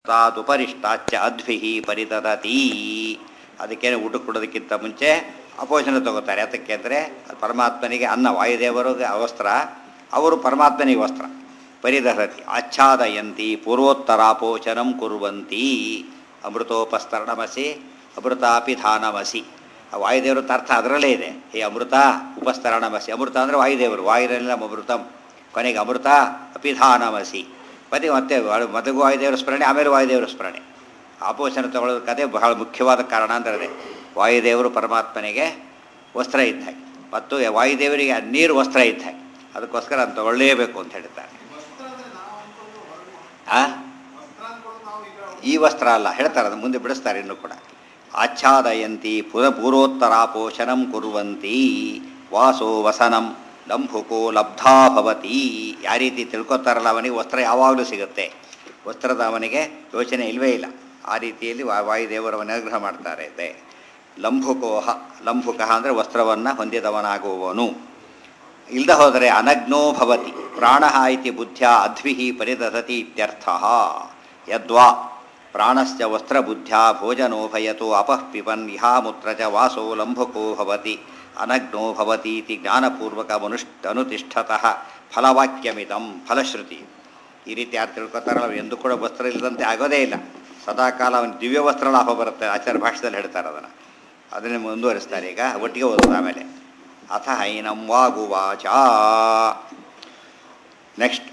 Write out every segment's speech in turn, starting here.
ತಾದುಪರಿಷ್ಟಾಚ್ಚ ಅದ್ಭಿಹಿ ಪರಿತದತಿ ಅದಕ್ಕೇನೆ ಊಟ ಕೊಡೋದಕ್ಕಿಂತ ಮುಂಚೆ ಅಪೋಷಣ ತಗೋತಾರೆ ಯಾತಕ್ಕೆ ಅಂದರೆ ಪರಮಾತ್ಮನಿಗೆ ಅನ್ನ ವಾಯುದೇವರು ವಸ್ತ್ರ ಅವರು ಪರಮಾತ್ಮನಿಗೆ ವಸ್ತ್ರ ಪರಿದಹತಿ ಆಚ್ಛಾದಯಂತಿ ಪೂರ್ವೋತ್ತರಾಪೋಚನಂ ಕುರುವಂತಿ ಅಮೃತೋಪಸ್ತರಣಮಸಿ ಅಮೃತಾಪಿಧಾನಮಸಿ ಆ ವಾಯುದೇವರು ಅರ್ಥ ಅದರಲ್ಲೇ ಇದೆ ಹೇ ಅಮೃತ ಉಪಸ್ತರಣಮಸಿ ಅಮೃತ ಅಂದರೆ ವಾಯುದೇವರು ವಾಯುರಲ್ಲ ಅಮೃತಂ ಕೊನೆಗೆ ಅಮೃತ ಅಪಿಧಾನಮಸಿ ಮತ್ತೆ ಮತ್ತೆ ಮೊದಲು ವಾಯುದೇವರ ಸ್ಮರಣೆ ಆಮೇಲೆ ವಾಯುದೇವರ ಸ್ಮರಣೆ ಆಪೋಷಣ ತಗೊಳ್ಳೋದಕ್ಕೆ ಅದೇ ಬಹಳ ಮುಖ್ಯವಾದ ಕಾರಣ ಅಂದರೆ ವಾಯುದೇವರು ಪರಮಾತ್ಮನಿಗೆ ವಸ್ತ್ರ ಇದ್ದ ಹಾಗೆ ಮತ್ತು ವಾಯುದೇವರಿಗೆ ನೀರು ವಸ್ತ್ರ ಇದ್ದ ಹಾಗೆ ಅದಕ್ಕೋಸ್ಕರ ಅದು ತಗೊಳ್ಳೇಬೇಕು ಅಂತ ಹೇಳ್ತಾರೆ ಆ ಈ ವಸ್ತ್ರ ಅಲ್ಲ ಹೇಳ್ತಾರೆ ಅದು ಮುಂದೆ ಬಿಡಿಸ್ತಾರೆ ಇನ್ನೂ ಕೂಡ ಆಚ್ಛಾದಯಂತಿ ಪುರ ಪೂರ್ವೋತ್ತರಾಪೋಷಣಂ ಕುರುವಂತಿ ವಾಸೋ ವಸನಂ ಲಂಭುಕೋ ಲಬ್ಧಾ ಭವತಿ ಯಾವ ರೀತಿ ತಿಳ್ಕೊತಾರಲ್ಲ ಅವನಿಗೆ ವಸ್ತ್ರ ಯಾವಾಗಲೂ ಸಿಗುತ್ತೆ ವಸ್ತ್ರದ ಅವನಿಗೆ ಯೋಚನೆ ಇಲ್ಲವೇ ಇಲ್ಲ ಆ ರೀತಿಯಲ್ಲಿ ವಾ ವಾಯುದೇವರವನ್ನ ಅನುಗ್ರಹ ಮಾಡ್ತಾರೆ ಇದೆ ಲಂಭುಕೋಹ ಲಂಭುಕ ಅಂದರೆ ವಸ್ತ್ರವನ್ನು ಹೊಂದಿದವನಾಗುವವನು ಇಲ್ಲದ ಹೋದರೆ ಅನಗ್ನೋ ಭವತಿ ಪ್ರಾಣ ಇತಿ ಬುದ್ಧ್ಯ ಅದ್ವಿಹಿ ಪರಿದಧತಿ ಇತ್ಯರ್ಥ ಯದ್ವಾ ಪ್ರಾಣಸ್ಯ ವಸ್ತ್ರಬುದ್ಧ್ಯ ಭೋಜನೋಭಯತೋ ಅಪಃ ಪಿಬನ್ ಇಹಾಮೂತ್ರ ಚ ವಾಸೋ ಲಂಭುಕೋ ಭವತಿ ಅನಗ್ನೋ ಭವತಿ ಇತಿ ಜ್ಞಾನಪೂರ್ವಕ ಮನುಷ್ಠ ಅನುತಿಷ್ಠತಃ ಫಲವಾಕ್ಯಮಿದಂ ಫಲಶ್ರುತಿ ಈ ರೀತಿ ಯಾರು ತಿಳ್ಕೊತಾರಲ್ಲ ಅವ್ರು ಎಂದೂ ಕೂಡ ವಸ್ತ್ರ ಇಲ್ಲದಂತೆ ಆಗೋದೇ ಇಲ್ಲ ಸದಾಕಾಲ ಅವನ ದಿವ್ಯ ವಸ್ತ್ರ ಲಾಭ ಬರುತ್ತೆ ಆಚಾರ್ಯ ಭಾಷೆದಲ್ಲಿ ಹೇಳ್ತಾರೆ ಅದನ್ನು ಅದನ್ನೇ ಮುಂದುವರಿಸ್ತಾರೆ ಈಗ ಒಟ್ಟಿಗೆ ಓದೋದು ಆಮೇಲೆ ಅಥ ಹೈನಂ ವಾಗುವಾಚ ನೆಕ್ಸ್ಟ್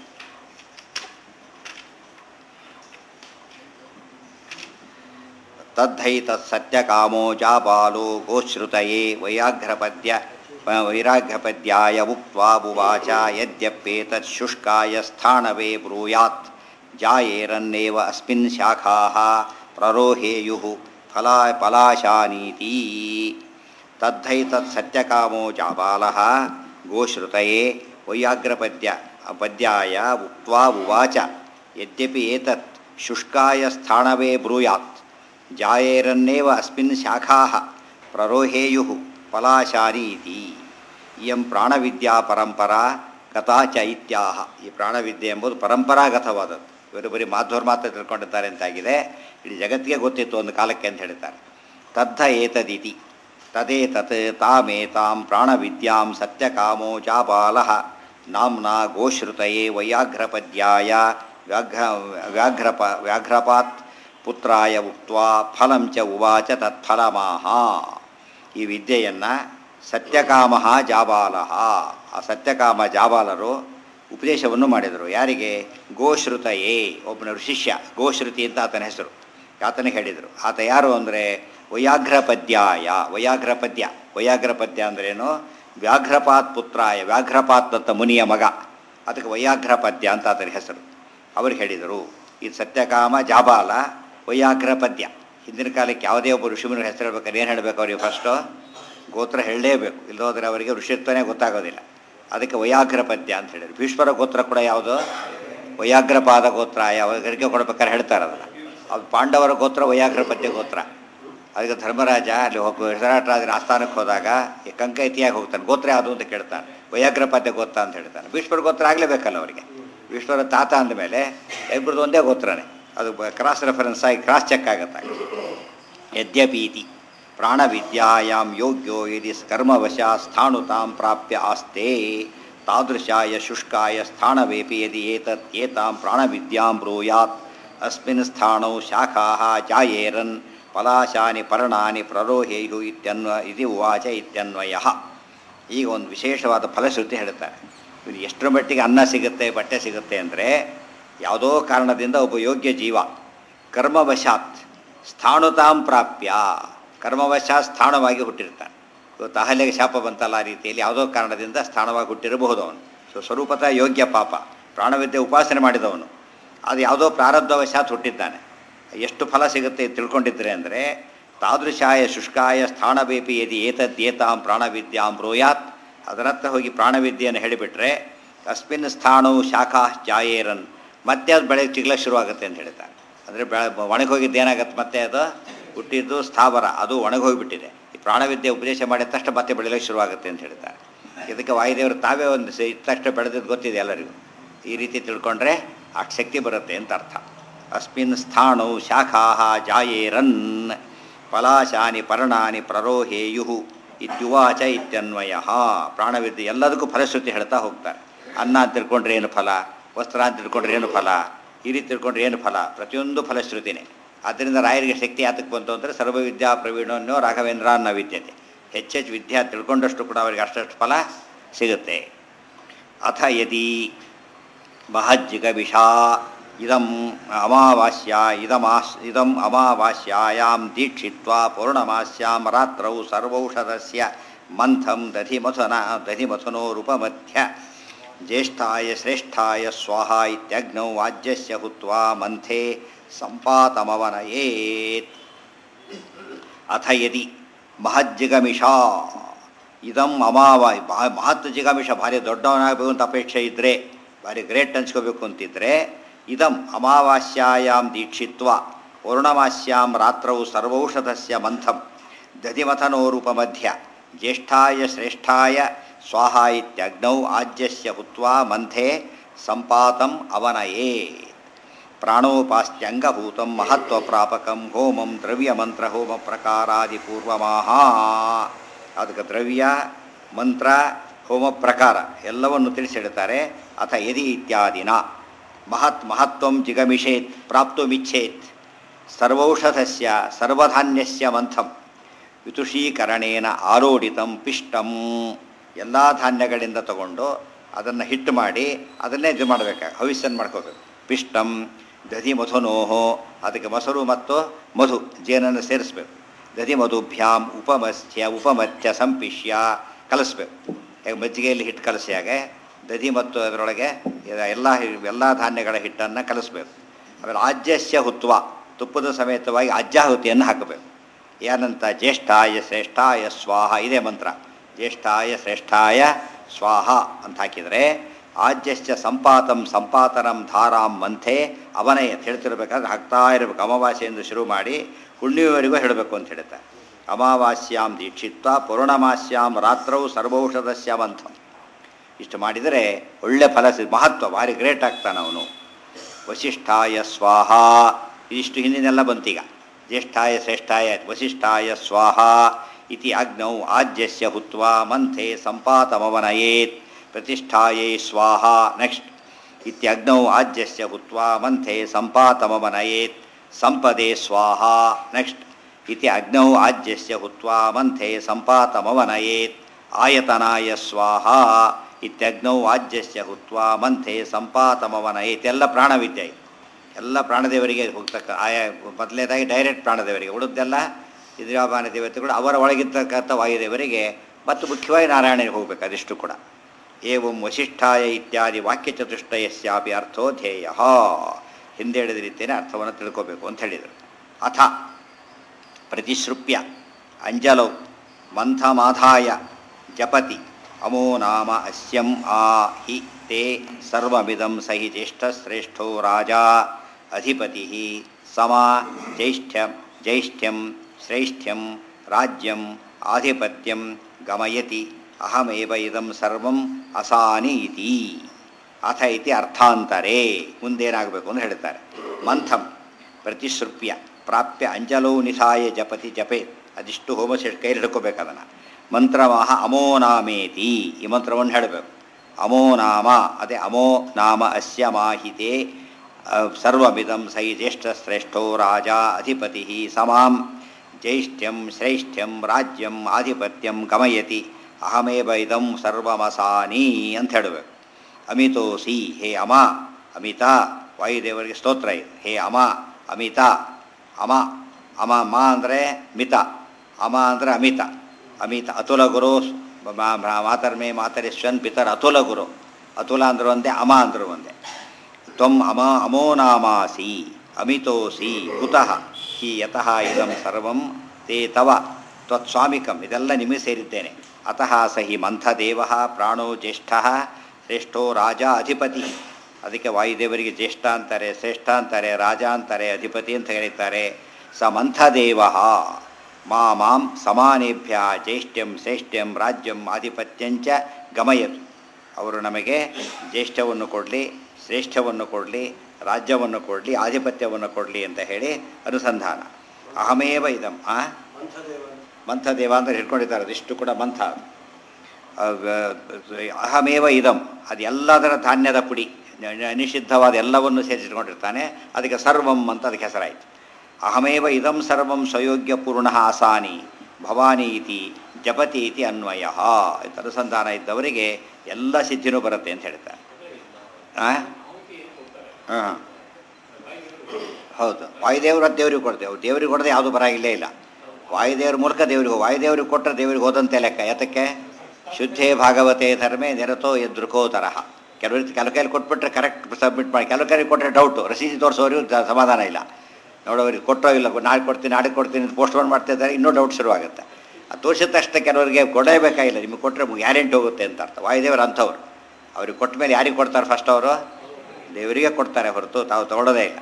ತದ್ಧೈತತ್ಸತ್ಯಕಾಮೋ ಜಾಬಾಲೋ ಗೋಶ್ರುತಯೇ ವೈಯಾಘ್ರಪದ್ಯ ವೈರಾಘ್ರಪದ್ಯಾಯ ಉಕ್ತ್ವಾ ಬುವಾಚ ಯದ್ಯಪ್ಪೇತತ್ ಶುಷ್ಕಾಯ ಸ್ಥಾಣವೇ ಬ್ರೂಯಾತ್ ಜಾಯೇರನ್ನೇವ ಅಸ್ಮಿನ್ ಶಾಖಾಃ ಪ್ರರೋಹೇಯುಃ ಫಲಾ ಪಲಾಶಾನೀತಿ ತದ್ಧೈತತ್ ಸತ್ಯಕಾಮೋ ಜಾಬಾಲಃ ಗೋಶ್ರುತಯೇ ವೈಯಾಗ್ರಪದ್ಯ ಪದ್ಯಾಯ ಉಕ್ತ್ವಾ ಉವಾಚ ಯದ್ಯಪಿ ಏತತ್ ಶುಷ್ಕಾಯ ಸ್ಥಾಣವೇ ಬ್ರೂಯಾತ್ ಜಾಯೇರನ್ನೇವ ಅಸ್ಮಿನ್ ಶಾಖಾಃ ಪ್ರರೋಹೇಯುಃ ಫಲಾಶಾನೀತಿ ಇಯಂ ಪ್ರಾಣವಿದ್ಯಾ ಪರಂಪರಾ ಕಥಾ ಚ ಇತ್ಯಾಹ ಈ ಪ್ರಾಣವಿದ್ಯೆ ಎಂಬುದು ಪರಂಪರಾಗತವಾದದ್ದು ಇವರು ಬರೀ ಮಾಧ್ವರ್ ಮಾತ್ರ ತಿಳ್ಕೊಂಡಿದ್ದಾರೆ ಅಂತಾಗಿದೆ ಇಡೀ ಜಗತ್ತಿಗೆ ಗೊತ್ತಿತ್ತು ಒಂದು ಕಾಲಕ್ಕೆ ಅಂತ ಹೇಳ್ತಾರೆ ತದ್ಧ ಏತದಿತಿ ತದೇತತ್ ತಾಮೇತಾಂ ಪ್ರಾಣವಿದ್ಯಾಂ ಸತ್ಯಕಾಮೋ ಚಾಪಾಲಃ ನಾಮ್ನಾ ಗೋಶ್ರುತಯೇ ವೈಯಾಘ್ರಪದ್ಯಾಯ ವ್ಯಾಘ್ರ ವ್ಯಾಘ್ರಪ ವ್ಯಾಘ್ರಪಾತ್ ಪುತ್ರಾಯ ಉಕ್ತ್ವಾ ಫಲಂ ಚ ಉವಾಚ ತತ್ಫಲಮಾಹ ಈ ವಿದ್ಯೆಯನ್ನು ಸತ್ಯಕಾಮ ಜಾಬಾಲಃ ಆ ಸತ್ಯಕಾಮ ಜಾಬಾಲರು ಉಪದೇಶವನ್ನು ಮಾಡಿದರು ಯಾರಿಗೆ ಗೋಶ್ರುತಯೇ ಒಬ್ಬನ ಶಿಷ್ಯ ಗೋಶ್ರುತಿ ಅಂತ ಆತನ ಹೆಸರು ಆತನಿಗೆ ಹೇಳಿದರು ಆತ ಯಾರು ಅಂದರೆ ವೈಯಾಘ್ರಪದ್ಯಾಯ ವೈಯಾಘ್ರಪದ್ಯ ವೈಯಾಘ್ರಪದ್ಯ ಅಂದ್ರೇನು ವ್ಯಾಘ್ರಪಾತ್ ಪುತ್ರಾಯ ವ್ಯಾಘ್ರಪಾತ್ ದತ್ತ ಮುನಿಯ ಮಗ ಅದಕ್ಕೆ ವೈಯಾಘ್ರಪದ್ಯ ಅಂತ ಆತನ ಹೆಸರು ಅವ್ರಿಗೆ ಹೇಳಿದರು ಇದು ಸತ್ಯಕಾಮ ಜಾಬಾಲ ವೈಯಾಘ್ರಪದ್ಯ ಹಿಂದಿನ ಕಾಲಕ್ಕೆ ಯಾವುದೇ ಒಬ್ಬ ಋಷಿಮುನಿಗಳ ಹೆಸರು ಹೇಳ್ಬೇಕಾದ್ರೆ ಏನು ಹೇಳಬೇಕು ಅವರಿಗೆ ಫಸ್ಟು ಗೋತ್ರ ಹೇಳಲೇಬೇಕು ಇಲ್ಲೋದ್ರೆ ಅವರಿಗೆ ಋಷಿತ್ವನೇ ಗೊತ್ತಾಗೋದಿಲ್ಲ ಅದಕ್ಕೆ ವೈಯಾಘ್ರ ಪದ್ಯ ಅಂತ ಹೇಳಿದ್ರು ಭೀಷ್ಮರ ಗೋತ್ರ ಕೂಡ ಯಾವುದು ವೈಯಾಘ್ರಪಾದ ಗೋತ್ರ ಅವರಿಗೆ ಕೊಡ್ಬೇಕಾದ್ರೆ ಹೇಳ್ತಾರೆ ಅದನ್ನು ಅದು ಪಾಂಡವರ ಗೋತ್ರ ವೈಯಾಘ್ರ ಪದ್ಯ ಗೋತ್ರ ಅದಕ್ಕೆ ಧರ್ಮರಾಜ ಅಲ್ಲಿ ಹೋಗಿ ಹೆಸರಾಟರಾಜನ ಆಸ್ಥಾನಕ್ಕೆ ಹೋದಾಗ ಈ ಕಂಕ ಇತಿಯಾಗಿ ಹೋಗ್ತಾನೆ ಗೋತ್ರ ಯಾವುದು ಅಂತ ಕೇಳ್ತಾನೆ ವೈಯಾಘ್ರ ಪದ್ಯ ಗೋತ್ರ ಅಂತ ಹೇಳ್ತಾನೆ ಭೀಷ್ಮರ ಗೋತ್ರ ಆಗಲೇಬೇಕಲ್ಲ ಅವರಿಗೆ ಭೀಷ್ಮರ ತಾತ ಅಂದಮೇಲೆ ಇಬ್ಬರದ್ದು ಒಂದೇ ಗೋತ್ರನೇ ಅದು ಕ್ರಾಸ್ ರೆಫರೆನ್ಸ್ ಆಗಿ ಕ್ರಾಸ್ ಚೆಕ್ ಆಗುತ್ತೆ ಯದ್ಯಪೀತಿ ಪ್ರಾಣವಿದ್ಯಾಯಾಂ ಯೋಗ್ಯೋ ಯದಿ ಕರ್ಮವಶ ಸ್ಥಾಣುತಾಂ ಪ್ರಾಪ್ಯ ಆಸ್ತೆ ತಾದೃಶಾಯ ಶುಷ್ಕಾಯ ಸ್ಥಾಣವೇಪಿ ಯದಿ ಏತತ್ ಏತಾಂ ಪ್ರಾಣವಿದ್ಯಾಂ ಬ್ರೂಯಾತ್ ಅಸ್ಮಿನ್ ಸ್ಥಾಣೌ ಶಾಖಾಃ ಜಾಯೇರನ್ ಪಲಾಶಾನಿ ಪರ್ಣಾನಿ ಪ್ರರೋಹೇಯು ಇತ್ಯನ್ವ ಇದು ಉವಾಚ ಇತ್ಯನ್ವಯ ಈಗ ಒಂದು ವಿಶೇಷವಾದ ಫಲಶ್ರುತಿ ಹೇಳ್ತಾರೆ ಇದು ಎಷ್ಟರ ಮಟ್ಟಿಗೆ ಅನ್ನ ಸಿಗುತ್ತೆ ಬಟ್ಟೆ ಸಿಗುತ್ತೆ ಅಂದರೆ ಯಾವುದೋ ಕಾರಣದಿಂದ ಒಬ್ಬ ಯೋಗ್ಯ ಜೀವ ಕರ್ಮವಶಾತ್ ಸ್ಥಾಣುತಾಂ ಪ್ರಾಪ್ಯ ಕರ್ಮವಶಾತ್ ಸ್ಥಾಣವಾಗಿ ಹುಟ್ಟಿರ್ತಾನೆ ಇವತ್ತು ಅಹಲ್ಯಗೆ ಶಾಪ ಬಂತಲ್ಲ ಆ ರೀತಿಯಲ್ಲಿ ಯಾವುದೋ ಕಾರಣದಿಂದ ಸ್ಥಾನವಾಗಿ ಹುಟ್ಟಿರಬಹುದು ಅವನು ಸೊ ಸ್ವರೂಪತಃ ಯೋಗ್ಯ ಪಾಪ ಪ್ರಾಣವಿದ್ಯೆ ಉಪಾಸನೆ ಮಾಡಿದವನು ಅದು ಯಾವುದೋ ಪ್ರಾರಬ್ಧವಶಾತ್ ಹುಟ್ಟಿದ್ದಾನೆ ಎಷ್ಟು ಫಲ ಸಿಗುತ್ತೆ ತಿಳ್ಕೊಂಡಿದ್ರೆ ಅಂದರೆ ತಾದೃಶಾಯ ಶುಷ್ಕಾಯ ಸ್ಥಾನಬೇಪಿ ಯದಿ ಏತದ್ ಏತಾಂ ಪ್ರಾಣವಿದ್ಯಾಂ ಬ್ರೂಯಾತ್ ಅದರತ್ತ ಹೋಗಿ ಪ್ರಾಣವಿದ್ಯೆಯನ್ನು ಹೇಳಿಬಿಟ್ರೆ ಅಸ್ಮಿನ್ ಸ್ಥಾಣವು ಶಾಖಾ ಜಾಯೇರನ್ ಮತ್ತೆ ಅದು ಬೆಳಗ್ಗೆ ಚಿಗ್ಲಕ್ಕೆ ಶುರುವಾಗುತ್ತೆ ಅಂತ ಹೇಳ್ತಾರೆ ಅಂದರೆ ಬೆಳೆ ಒಣಗಿ ಹೋಗಿದ್ದು ಏನಾಗುತ್ತೆ ಮತ್ತೆ ಅದು ಹುಟ್ಟಿದ್ದು ಸ್ಥಾವರ ಅದು ಒಣಗಿ ಹೋಗಿಬಿಟ್ಟಿದೆ ಈ ಪ್ರಾಣವಿದ್ಯೆ ಉಪದೇಶ ಮಾಡಿದ ತಕ್ಷಣ ಮತ್ತೆ ಬೆಳೆಯಲಿಕ್ಕೆ ಶುರುವಾಗುತ್ತೆ ಅಂತ ಹೇಳ್ತಾರೆ ಇದಕ್ಕೆ ವಾಯುದೇವರು ತಾವೇ ಒಂದು ಇದ್ದ ತಕ್ಷಣ ಬೆಳೆದಿದ್ದು ಗೊತ್ತಿದೆ ಎಲ್ಲರಿಗೂ ಈ ರೀತಿ ತಿಳ್ಕೊಂಡ್ರೆ ಅಷ್ಟು ಶಕ್ತಿ ಬರುತ್ತೆ ಅಂತ ಅರ್ಥ ಅಸ್ಮಿನ್ ಸ್ಥಾಣೌ ಶಾಖಾ ಜಾಯೇರನ್ ಫಲಾಶಾನಿ ಪರ್ಣಾನಿ ಪ್ರರೋಹೇಯು ಇತ್ಯುವಾಚ ಇತ್ಯನ್ವಯ ಪ್ರಾಣವಿದ್ಯೆ ಎಲ್ಲದಕ್ಕೂ ಫಲಶ್ರುತಿ ಹೇಳ್ತಾ ಹೋಗ್ತಾರೆ ಅನ್ನ ಅಂತ ತಿಳ್ಕೊಂಡ್ರೆ ಏನು ಫಲ ವಸ್ತ್ರ ಅಂತ ತಿಳ್ಕೊಂಡ್ರೆ ಏನು ಫಲ ಈ ರೀತಿ ತಿಳ್ಕೊಂಡ್ರೆ ಏನು ಫಲ ಪ್ರತಿಯೊಂದು ಫಲಶ್ರುತಿನೇ ಆದ್ದರಿಂದ ರಾಯರಿಗೆ ಶಕ್ತಿ ಯಾತಕ್ಕೆ ಬಂತು ಅಂದರೆ ಸರ್ವವಿದ್ಯಾ ಪ್ರವೀಣನೋ ರಾಘವೇಂದ್ರ ಅನ್ನೋ ವಿದ್ಯತೆ ಹೆಚ್ಚೆಚ್ಚು ವಿದ್ಯಾ ತಿಳ್ಕೊಂಡಷ್ಟು ಕೂಡ ಅವರಿಗೆ ಅಷ್ಟಷ್ಟು ಫಲ ಸಿಗುತ್ತೆ ಅಥ ಯದಿ ಮಹಜ್ಜಿಗವಿಷಾ ಇದಂ ಅಮಾವಾಸ್ಯ ಇದಮಾಸ್ ಇದಂ ಅಮಾವಾಸ್ಯಾಯಾಂ ದೀಕ್ಷಿತ್ವಾ ಪೌರ್ಣಮಾಸ್ಯಾಂ ರಾತ್ರೌ ಸರ್ವೌಷಧಸ್ಯ ಮಂಥಂ ದಧಿಮಥನ ದಧಿಮಥನೋರುಪಮಧ್ಯ ಜ್ಯೇಷ್ಠಾಯ ಶ್ರೇಷ್ಠಾಯ ಸ್ವಾಹ ಇತ್ಯಗ್ನೌ ವಾಜ್ಯಸ್ಯ ಹುತ್ವಾ ಮಂಥೆ ಸಂಪಾತಮವನಯೇತ್ ಅಥ ಯದಿ ಮಹಜ್ಜಿಗಮಿಷಾ ಇದಂ ಅಮಾವ ಮಹ- ಮಹತ್ ಜಿಗಮಿಷ ಭಾರಿ ದೊಡ್ಡವನಾಗಬೇಕು ಅಂತ ಅಪೇಕ್ಷೆ ಇದ್ದರೆ ಭಾರಿ ಗ್ರೇಟ್ ಅನ್ಸ್ಕೋಬೇಕು ಅಂತಿದ್ರೆ ಇದಂ ಅಮಾವಾಸ್ಯಾಯಾಂ ದೀಕ್ಷಿತ್ವ ಪೌರ್ಣಮಾಸ್ಯಾಂ ರಾತ್ರೌ ಸರ್ವೌಷಧಸ್ಯ ಮಂಥಂ ದಧಿಮಥನೋರುಪಮಧ್ಯ ಜ್ಯೇಷ್ಠಾಯ ಶ್ರೇಷ್ಠಾಯ ಸ್ವಾಹ ಇತ್ಯಗ್ನೌ ಆಜ್ಯಸ್ಯ ಹುತ್ವಾ ಮಂಥೆ ಸಂಪಾತಂ ಅವನಯೇ ಪ್ರಾಣೋಪಾಸ್ತ್ಯಂಗಭೂತಂ ಮಹತ್ವಪ್ರಾಪಕಂ ಹೋಮಂ ದ್ರವ್ಯಮಂತ್ರ ಹೋಮ ಪ್ರಕಾರಾದಿ ಪೂರ್ವಮಾಹ ಅದಕ್ಕೆ ದ್ರವ್ಯ ಮಂತ್ರ ಹೋಮ ಪ್ರಕಾರ ಎಲ್ಲವನ್ನು ತಿಳಿಸಿಡ್ತಾರೆ ಅಥ ಯದಿ ಇತ್ಯಾದಿನ ಮಹತ್ ಮಹತ್ವಂ ಜಿಗಮಿಷೇತ್ ಪ್ರಾಪ್ತುಮಿಚ್ಛೇತ್ ಸರ್ವೌಷಧಸ್ಯ ಸರ್ವಧಾನ್ಯಸ್ಯ ಮಂಥಂ ವಿತುಷೀಕರಣೇನ ಆರೋಡಿತಂ ಪಿಷ್ಟಂ ಎಲ್ಲ ಧಾನ್ಯಗಳಿಂದ ತಗೊಂಡು ಅದನ್ನು ಹಿಟ್ಟು ಮಾಡಿ ಅದನ್ನೇ ಇದು ಮಾಡಬೇಕು ಹವಿಸ್ಸನ್ನು ಮಾಡ್ಕೋಬೇಕು ಪಿಷ್ಟಂ ದಧಿ ಮಧುನೋಹೋ ಅದಕ್ಕೆ ಮೊಸರು ಮತ್ತು ಮಧು ಜೇನನ್ನು ಸೇರಿಸ್ಬೇಕು ದಧಿ ಮಧುಭ್ಯಾಂ ಉಪಮಸ್ತ್ಯ ಉಪಮತ್ಯ ಸಂಪಿಷ್ಯ ಕಲಿಸ್ಬೇಕು ಹೇಗೆ ಮಜ್ಜಿಗೆಯಲ್ಲಿ ಹಿಟ್ಟು ಕಲಸಿಯಾಗೆ ದಧಿ ಮತ್ತು ಅದರೊಳಗೆ ಎಲ್ಲ ಎಲ್ಲ ಧಾನ್ಯಗಳ ಹಿಟ್ಟನ್ನು ಕಲಿಸ್ಬೇಕು ಆಮೇಲೆ ಆಜ್ಯಸ್ಯ ಹುತ್ವ ತುಪ್ಪದ ಸಮೇತವಾಗಿ ಅಜ್ಜಾಹುತಿಯನ್ನು ಹಾಕಬೇಕು ಏನಂತ ಜ್ಯೇಷ್ಠಾಯ ಶ್ರೇಷ್ಠಾಯ ಸ್ವಾಹ ಇದೇ ಮಂತ್ರ ಜ್ಯೇಷ್ಠಾಯ ಶ್ರೇಷ್ಠಾಯ ಸ್ವಾಹ ಅಂತ ಹಾಕಿದರೆ ಆಜ್ಯಶ್ಚ ಸಂಪಾತಂ ಸಂಪಾತನಂ ಧಾರಾಂ ಮಂಥೆ ಅವನೇ ಅಂತ ಹೇಳ್ತಿರ್ಬೇಕಾದ್ರೆ ಹಾಕ್ತಾ ಇರಬೇಕು ಅಮಾವಾಸ್ಯೆಯಿಂದ ಶುರು ಮಾಡಿ ಹುಣ್ಣಿಮೆವರೆಗೂ ಹೇಳಬೇಕು ಅಂತ ಹೇಳ್ತಾರೆ ಅಮಾವಾಸ್ಯಾಂ ದೀಕ್ಷಿತ್ವ ಪೌರ್ಣಮಾಸ್ಯಾಂ ರಾತ್ರೌ ಸರ್ವೌಷಧಸ್ಯ ಮಂಥಂ ಇಷ್ಟು ಮಾಡಿದರೆ ಒಳ್ಳೆ ಫಲ ಸಿ ಮಹತ್ವ ಭಾರಿ ಗ್ರೇಟ್ ಆಗ್ತಾನೆ ಅವನು ವಸಿಷ್ಠಾಯ ಸ್ವಾಹ ಇದಿಷ್ಟು ಹಿಂದಿನೆಲ್ಲ ಬಂತೀಗ ಜ್ಯೇಷ್ಠಾಯ ಶ್ರೇಷ್ಠಾಯ ವಸಿಷ್ಠಾಯ ಸ್ವಾಹ ಇತಿ ಅಗ್ನೌ ಆಜ್ಯಸ್ಯ ಹುತ್ವಾ ಮಂಥೆ ಸಂಪಾತಮವನಯೇತ್ ಪ್ರತಿಷ್ಠಾಯೇ ಸ್ವಾಹ ನೆಕ್ಸ್ಟ್ ಇತ್ಯಗ್ನೌ ಆಜ್ಯಸ್ಯ ಹುತ್ವಾ ಮಂಥೆ ಸಂಪಾತಮವನಯೇತ್ ಸಂಪದೇ ಸ್ವಾಹ ನೆಕ್ಸ್ಟ್ ಇತಿ ಅಗ್ನೌ ಆಜ್ಯಸ್ಯ ಹುತ್ವಾ ಮಂಥೆ ಸಂಪಾತಮವನಯೇತ್ ಆಯತನಾಯ ಸ್ವಾಹ ಇತ್ಯಗ್ನೌ ಆಜ್ಯಸ್ಯ ಹುತ್ವಾ ಮಂಥೆ ಸಂಪಾತಮವನಯೇತ್ ಎಲ್ಲ ಪ್ರಾಣವಿದ್ಯೆ ಇದು. ಎಲ್ಲ ಪ್ರಾಣದೇವರಿಗೆ ಹೋಗ್ತಕ್ಕ ಆಯಾ ಮೊದಲನೇದಾಗಿ ಡೈರೆಕ್ಟ್ ಪ್ರಾಣದೇವರಿಗೆ ಉಳಿದೆಲ್ಲ ಇಂದ್ರಿಯಾಪಾನ ದೇವತೆಗಳು ಅವರ ಒಳಗಿರ್ತಕ್ಕಂಥ ವಾಯುದೇವರಿಗೆ ಮತ್ತು ಮುಖ್ಯವಾಗಿ ನಾರಾಯಣನಿಗೆ ಹೋಗ್ಬೇಕು ಅದಿಷ್ಟು ಕೂಡ ಏವಂ ವಸಿಷ್ಠಾಯ ಇತ್ಯಾದಿ ವಾಕ್ಯಚತುಷ್ಟಯಸ್ಯಾಪಿ ಅರ್ಥೋ ಧ್ಯೇಯ ಹಿಂದೆ ಹೇಳಿದ ರೀತಿಯೇ ಅರ್ಥವನ್ನು ತಿಳ್ಕೋಬೇಕು ಅಂತ ಹೇಳಿದರು ಅಥ ಪ್ರತಿಸೃಪ್ಯ ಅಂಜಲೌ ಮಂಥಮಾಧಾಯ ಜಪತಿ ಅಮೋ ನಾಮ ಅಸ್ಯಂ ಆ ಹಿ ತೇ ಸರ್ವಮಿದಂ ಸಹಿ ಜ್ಯೇಷ್ಠಶ್ರೇಷ್ಠೋ ರಾಜ ಅಧಿಪತಿ ಸಮ ಜೈಷ್ಠ್ಯಂ ಜೈಷ್ಠ್ಯಂ ಶ್ರೈಷ್ಠ್ಯಂ ರಾಜ್ಯಂ ಆಧಿಪತ್ಯಂ ಗಮಯತಿ ಅಹಮೇವ ಇದಂ ಸರ್ವಂ ಅಸಾನಿ ಇತಿ ಅಥ ಇತಿ ಅರ್ಥಾಂತರೇ ಮುಂದೇನಾಗಬೇಕು ಅಂತ ಹೇಳ್ತಾರೆ ಮಂಥಂ ಪ್ರತಿಸೃಪ್ಯ ಪ್ರಾಪ್ಯ ಅಂಜಲೋ ನಿಧಾಯ ಜಪತಿ ಜಪೆ ಅದಿಷ್ಟು ಹೋಮಶೇಷ ಕೈಲಿ ಹಿಡ್ಕೋಬೇಕು ಅದನ್ನು ಮಂತ್ರವಾಹ ಅಮೋ ನಾಮೇತಿ ಈ ಮಂತ್ರವನ್ನು ಹೇಳಬೇಕು ಅಮೋ ನಾಮ ಅದೇ ಅಮೋ ನಾಮ ಅಸ್ಯ ಮಾಹಿತೆ ಅ, ಸರ್ವಮಿದಂ ಸೈ ಜ್ಯೇಷ್ಠಶ್ರೇಷ್ಠೋ ರಾಜ ಅಧಿಪತಿ ಸಮಾಂ ಜೈಷ್ಠ್ಯಂ ಶ್ರೈಷ್ಠ್ಯಂ ರಾಜ್ಯಂ ಆಧಿಪತ್ಯಂ ಗಮಯತಿ ಅಹಮೇವ ಇದಂ ಸರ್ವಮಸಾನಿ ಅಂತ ಹೇಳಬೇಕು ಅಮಿತೋಸಿ ಹೇ ಅಮ ಅಮಿತ ವಾಯುದೇವರಿಗೆ ಸ್ತೋತ್ರ ಇದೆ ಹೇ ಅಮ ಅಮಿತ ಅಮ ಅಮ ಮ ಅಂದರೆ ಮಿತ ಅಮ ಅಂದರೆ ಅಮಿತ ಅಮಿತ ಅತುಲ ಗುರು ಮಾ- ಮಾ- ಮಾತರ್ಮೇ ಮಾತರಿಶ್ವನ್ ಪಿತರ್ ಅತುಲ ಗುರು ಅತುಲ ಅಂದ್ರು ಒಂದೇ ಅಮ ಅಂದ್ರು ಒಂದೇ ತ್ವಂ ಅಮ ಅಮೋ ನಾಮಾಸಿ ಅಮಿತೋಸಿ ಕುತಃ ಹಿ ಯತಃ ಇದಂ ಸರ್ವಂ ತೇ ತವ ತ್ವತ್ಸ್ವಾಮಿಕಂ ಇದೆಲ್ಲ ನಿಮಗೆ ಸೇರಿದ್ದೇನೆ ಅತಃ ಸ ಹಿ ಮಂಥದೇವ ಪ್ರಾಣೋ ಜ್ಯೇಷ್ಠ ಶ್ರೇಷ್ಠೋ ರಾಜ ಅಧಿಪತಿ ಅದಕ್ಕೆ ವಾಯುದೇವರಿಗೆ ಜ್ಯೇಷ್ಠ ಅಂತಾರೆ ಶ್ರೇಷ್ಠ ಅಂತಾರೆ ರಾಜ ಅಂತಾರೆ ಅಧಿಪತಿ ಅಂತ ಕರೀತಾರೆ ಸ ಮಂಥದೇವ ಮಾ ಮಾಂ ಸಮಾನೇಭ್ಯ ಜ್ಯೇಷ್ಠ್ಯಂ ಶ್ರೇಷ್ಠ್ಯಂ ರಾಜ್ಯಂ ಆಧಿಪತ್ಯಂಚ ಗಮಯತು ಅವರು ನಮಗೆ ಜ್ಯೇಷ್ಠವನ್ನು ಕೊಡಲಿ ಶ್ರೇಷ್ಠವನ್ನು ಕೊಡಲಿ ರಾಜ್ಯವನ್ನು ಕೊಡಲಿ ಆಧಿಪತ್ಯವನ್ನು ಕೊಡಲಿ ಅಂತ ಹೇಳಿ ಅನುಸಂಧಾನ ಅಹಮೇವ ಇದಂ ಆ ಮಂಥದೇವ ಅಂತ ಹಿಡ್ಕೊಂಡಿದ್ದಾರೆ ಅದಿಷ್ಟು ಕೂಡ ಮಂಥ ಅಹಮೇವ ಇದಂ ಅದು ಎಲ್ಲದರ ಧಾನ್ಯದ ಪುಡಿ ನ- ನ- ನಿಷಿದ್ಧವಾದ ಎಲ್ಲವನ್ನು ಸೇರಿಸಿಟ್ಕೊಂಡಿರ್ತಾನೆ ಅದಕ್ಕೆ ಸರ್ವಂ ಅಂತ ಅದಕ್ಕೆ ಹೆಸರಾಯಿತು ಅಹಮೇವ ಇದಂ ಸರ್ವಂ ಸ್ವಯೋಗ್ಯ ಪೂರ್ಣ ಆಸಾನಿ ಭವಾನಿ ಇತಿ ಜಪತಿ ಇತಿ ಅನ್ವಯ ಇದು ಅನುಸಂಧಾನ ಇದ್ದವರಿಗೆ ಎಲ್ಲ ಸಿದ್ಧಿನೂ ಬರುತ್ತೆ ಅಂತ ಹೇಳ್ತಾರೆ ಹಾಂ ಹಾಂ ಹೌದು ವಾಯುದೇವರು ಅದು ದೇವ್ರಿಗೆ ಕೊಡ್ತೇವೆ ದೇವ್ರಿಗೆ ಕೊಡದೆ ಯಾವುದು ಬರಾಗಿಲ್ಲೇ ಇಲ್ಲ ವಾಯುದೇವ್ರ ಮೂಲಕ ದೇವ್ರಿಗೆ ಹೋಗಿ ವಾಯುದೇವ್ರಿಗೆ ಕೊಟ್ಟರೆ ದೇವ್ರಿಗೆ ಹೋದಂತೆ ಲೆಕ್ಕ ಯಾತಕ್ಕೆ ಶುದ್ಧೇ ಭಾಗವತೆ ಧರ್ಮೇ ನಿರತೋ ಎದುರುಕೋ ತರಹ ಕೆಲವರಿಗೆ ಕೆಲವು ಕೈಲಿ ಕೊಟ್ಬಿಟ್ರೆ ಕರೆಕ್ಟ್ ಸಬ್ಮಿಟ್ ಮಾಡಿ ಕೆಲವು ಕೈಲಿ ಕೊಟ್ಟರೆ ಡೌಟು ರಸೀದಿ ತೋರಿಸೋರಿಗೆ ದ- ಸಮಾಧಾನ ಇಲ್ಲ ನೋಡೋರಿಗೆ ಕೊಟ್ಟೋ ಇಲ್ಲ ನಾಳೆ ಕೊಡ್ತೀನಿ ನಾಳೆ ಕೊಡ್ತೀನಿ ಪೋಸ್ಟ್ ಪೋನ್ ಮಾಡ್ತಾ ಇದ್ದಾರೆ ಇನ್ನೂ ಡೌಟ್ ಶುರುವಾಗುತ್ತೆ ಅದು ತೋರಿಸಿದ ತಕ್ಷಣ ಕೆಲವರಿಗೆ ಕೊಡಲೇಬೇಕಾಗಿಲ್ಲ ನಿಮಗೆ ಕೊಟ್ಟರೆ ಗ್ಯಾರಂಟಿ ಹೋಗುತ್ತೆ ಅಂತ ಅರ್ಥ ವಾಯುದೇವರು ಅಂಥವ್ರು ಅವ್ರಿಗೆ ಕೊಟ್ಟ ಮೇಲೆ ಯಾರಿಗೆ ಕೊಡ್ತಾರೆ ಫಸ್ಟ್ ಅವರು ದೇವರಿಗೆ ಕೊಡ್ತಾರೆ ಹೊರತು ತಾವು ತಗೊಳ್ಳೋದೇ ಇಲ್ಲ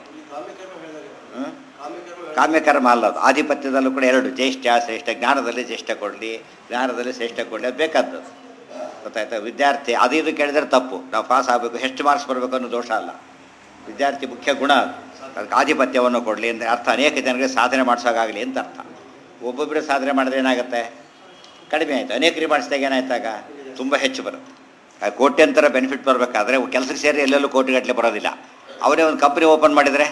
ಹ್ಮ್? ಕಾಮ್ಯಕರ್ಮ ಅಲ್ಲ ಅದು ಆಧಿಪತ್ಯದಲ್ಲೂ ಕೂಡ ಎರಡು ಜ್ಯೇಷ್ಠ ಶ್ರೇಷ್ಠ ಜ್ಞಾನದಲ್ಲಿ ಜ್ಯೇಷ್ಠ ಕೊಡಲಿ ಜ್ಞಾನದಲ್ಲಿ ಶ್ರೇಷ್ಠ ಕೊಡಲಿ ಅದು ಬೇಕಾದ್ದು ಗೊತ್ತಾಯ್ತಾ ವಿದ್ಯಾರ್ಥಿ ಅದು ಇದು ಕೇಳಿದ್ರೆ ತಪ್ಪು ನಾವು ಪಾಸ್ ಆಗಬೇಕು ಎಷ್ಟು ಮಾರ್ಕ್ಸ್ ಬರಬೇಕು ಅನ್ನೋ ದೋಷ ಅಲ್ಲ ವಿದ್ಯಾರ್ಥಿ ಮುಖ್ಯ ಗುಣ ಅದು ಅದಕ್ಕೆ ಆಧಿಪತ್ಯವನ್ನು ಕೊಡಲಿ ಅಂದರೆ ಅರ್ಥ ಅನೇಕ ಜನರಿಗೆ ಸಾಧನೆ ಮಾಡಿಸೋಕ್ಕಾಗಲಿ ಅಂತ ಅರ್ಥ ಒಬ್ಬೊಬ್ಬರೇ ಸಾಧನೆ ಮಾಡಿದ್ರೆ ಏನಾಗುತ್ತೆ ಕಡಿಮೆ ಆಯಿತು ಅನೇಕರಿಗೆ ಮಾಡಿಸಿದಾಗ ಏನಾಯ್ತಾಗ ತುಂಬ ಹೆಚ್ಚು ಬರುತ್ತೆ ಆ ಕೋಟ್ಯಂತರ ಬೆನಿಫಿಟ್ ಬರಬೇಕಾದ್ರೆ ಕೆಲಸಕ್ಕೆ ಸೇರಿ ಎಲ್ಲೆಲ್ಲೂ ಕೋಟಿಗಟ್ಟಲೆ ಬರೋದಿಲ್ಲ ಅವರೇ ಒಂದು ಕಂಪ್ನಿ ಓಪನ್ ಮಾಡಿದರೆ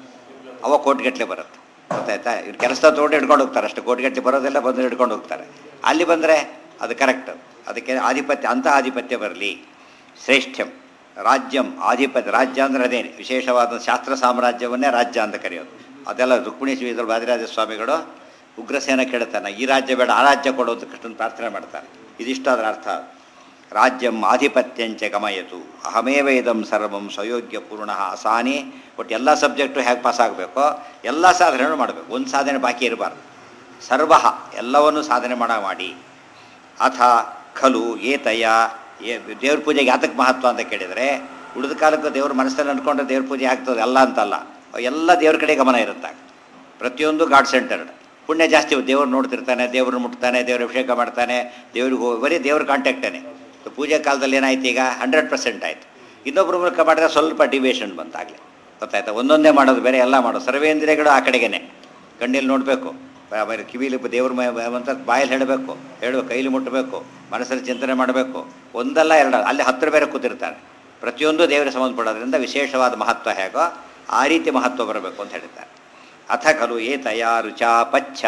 ಅವ ಕೋಟಿಗಟ್ಟಲೆ ಬರುತ್ತೆ ಗೊತ್ತಾಯ್ತಾ ಇವ್ರು ಕೆಲಸ ತೊಗೊಂಡು ಹಿಡ್ಕೊಂಡು ಹೋಗ್ತಾರೆ ಅಷ್ಟು ಕೋಟಿಗಟ್ಟಲೆ ಬರೋದೆಲ್ಲ ಬಂದು ಹಿಡ್ಕೊಂಡು ಹೋಗ್ತಾರೆ ಅಲ್ಲಿ ಬಂದರೆ ಅದು ಕರೆಕ್ಟ್ ಅದಕ್ಕೆ ಆಧಿಪತ್ಯ ಅಂಥ ಆಧಿಪತ್ಯ ಬರಲಿ ಶ್ರೇಷ್ಠ್ಯಂ ರಾಜ್ಯಂ ಆಧಿಪತ್ಯ ರಾಜ್ಯ ಅಂದ್ರೆ ಅದೇನು ವಿಶೇಷವಾದ ಶಾಸ್ತ್ರ ಸಾಮ್ರಾಜ್ಯವನ್ನೇ ರಾಜ್ಯ ಅಂತ ಕರೆಯೋದು ಅದೆಲ್ಲ ರುಕ್ಮಿಣಿ ಶ್ರೀಧರ ವಾದಿರಾಜ ಸ್ವಾಮಿಗಳು ಉಗ್ರಸೇನ ಕೇಳ್ತಾನೆ ಈ ರಾಜ್ಯ ಬೇಡ ಆ ರಾಜ್ಯ ಕೊಡು ಅಂತ ಕೃಷ್ಣನ್ ಪ್ರಾರ್ಥನೆ ಮಾಡ್ತಾರೆ ಇದಿಷ್ಟು ಅದರ ಅರ್ಥ ರಾಜ್ಯಂ ಆಧಿಪತ್ಯಂಚ ಗಮಯತು ಅಹಮೇವ ಇದಂ ಸರ್ವಂ ಸ್ವಯೋಗ್ಯ ಪೂರ್ಣ ಅಸಾನಿ ಒಟ್ಟು ಎಲ್ಲ ಸಬ್ಜೆಕ್ಟು ಹೇಗೆ ಪಾಸ್ ಆಗಬೇಕೋ ಎಲ್ಲ ಸಾಧನೆಗಳು ಮಾಡಬೇಕು ಒಂದು ಸಾಧನೆ ಬಾಕಿ ಇರಬಾರ್ದು ಸರ್ವ ಎಲ್ಲವನ್ನು ಸಾಧನೆ ಮಾಡ ಮಾಡಿ ಅಥ ಖಲು ಏತಯ ಏ ದೇವ್ರ ಪೂಜೆಗೆ ಯಾತಕ್ಕೆ ಮಹತ್ವ ಅಂತ ಕೇಳಿದರೆ ಉಳಿದ ಕಾಲಕ್ಕೂ ದೇವ್ರ ಮನಸ್ಸಲ್ಲಿ ಅಂದ್ಕೊಂಡ್ರೆ ದೇವ್ರ ಪೂಜೆ ಆಗ್ತದೆ ಅಲ್ಲ ಅಂತಲ್ಲ ಎಲ್ಲ ದೇವ್ರ ಕಡೆ ಗಮನ ಇರುತ್ತೆ ಪ್ರತಿಯೊಂದು ಗಾಡ್ ಸೆಂಟರ್ಡ್ ಪುಣ್ಯ ಜಾಸ್ತಿ ದೇವ್ರು ನೋಡ್ತಿರ್ತಾನೆ ದೇವ್ರನ್ನ ಮುಟ್ತಾನೆ ದೇವ್ರ ಅಭಿಷೇಕ ಮಾಡ್ತಾನೆ ದೇವ್ರಿಗೆ ಹೋಗಿ ಬರೀ ದೇವ್ರ ಕಾಂಟ್ಯಾಕ್ಟೇನೆ ಪೂಜೆ ಕಾಲದಲ್ಲಿ ಏನಾಯ್ತು ಈಗ ಹಂಡ್ರೆಡ್ ಪರ್ಸೆಂಟ್ ಆಯಿತು ಇನ್ನೊಬ್ಬರ ಮೂಲಕ ಮಾಡಿದ್ರೆ ಸ್ವಲ್ಪ ಡಿವಿಯೇಷನ್ ಬಂತಾಗಲಿ ಗೊತ್ತಾಯ್ತಾ ಒಂದೊಂದೇ ಮಾಡೋದು ಬೇರೆ ಎಲ್ಲ ಮಾಡೋದು ಸರ್ವೇಂದ್ರಿಯಗಳು ಆ ಕಡೆಗೇನೆ ಕಣ್ಣಲ್ಲಿ ನೋಡಬೇಕು ಆಮೇಲೆ ಕಿವಿಲಿ ದೇವ್ರ ಅಂತ ಬಾಯಲ್ಲಿ ಹೇಳಬೇಕು ಹೇಳಬೇಕು ಕೈಲಿ ಮುಟ್ಟಬೇಕು ಮನಸ್ಸಲ್ಲಿ ಚಿಂತನೆ ಮಾಡಬೇಕು ಒಂದಲ್ಲ ಎರಡು ಅಲ್ಲಿ ಹತ್ತಿರ ಬೇರೆ ಕೂತಿರ್ತಾರೆ ಪ್ರತಿಯೊಂದು ದೇವರಿಗೆ ಸಂಬಂಧಪಡೋದ್ರಿಂದ ವಿಶೇಷವಾದ ಮಹತ್ವ ಹೇಗೋ ಆ ರೀತಿ ಮಹತ್ವ ಬರಬೇಕು ಅಂತ ಹೇಳಿದ್ದಾರೆ ಅಥ ಖಲು ಏತಯ ರುಚಾ ಪಚ್ಛ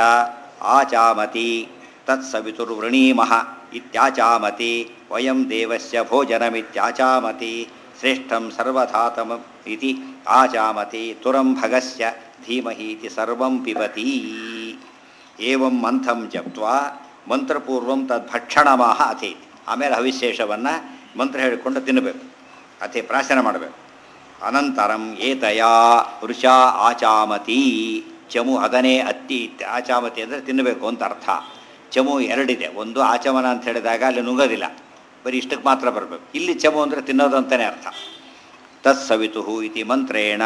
ಆಚಾಮತಿ ತತ್ಸವಿತುರ್ವೃಣೀಮಃ ಇತ್ಯಾಚಾಮತಿ ವಯಂ ದೇವಸ್ಯ ಭೋಜನಮಿತ್ಯಾಚಾಮತಿ ಶ್ರೇಷ್ಠಂ ಸರ್ವಧಾತಮ ಇತಿ ಆಚಾಮತಿ ತುರಂ ಭಗಸ್ಯ ಧೀಮಹಿ ಇತಿ ಸರ್ವಂ ಪಿಬತಿ ಏವಂ ಮಂಥಂ ಜಪ್ತ್ವಾ ಮಂತ್ರಪೂರ್ವಂ ತದ್ಭಕ್ಷಣಮಾಹ ಅಥೇತಿ ಆಮೇಲೆ ಹವಿಶೇಷವನ್ನು ಮಂತ್ರ ಹೇಳಿಕೊಂಡು ತಿನ್ನಬೇಕು ಅತಿ ಪ್ರಾಶನ ಮಾಡಬೇಕು ಅನಂತರಂ ಏತಯಾ ವೃಷಾ ಆಚಾಮತಿ ಚಮು ಅದನೇ ಅತ್ತಿ ಇತ್ಯ ಆಚಾಮತಿ ಅಂದರೆ ತಿನ್ನಬೇಕು ಅಂತ ಅರ್ಥ ಚಮು ಎರಡಿದೆ ಒಂದು ಆಚಮನ ಅಂತ ಹೇಳಿದಾಗ ಅಲ್ಲಿ ನುಂಗೋದಿಲ್ಲ ಬರೀ ಇಷ್ಟಕ್ಕೆ ಮಾತ್ರ ಬರಬೇಕು ಇಲ್ಲಿ ಚಮು ಅಂದರೆ ತಿನ್ನೋದು ಅಂತಲೇ ಅರ್ಥ ತತ್ಸವಿತು ಇತಿ ಮಂತ್ರೇಣ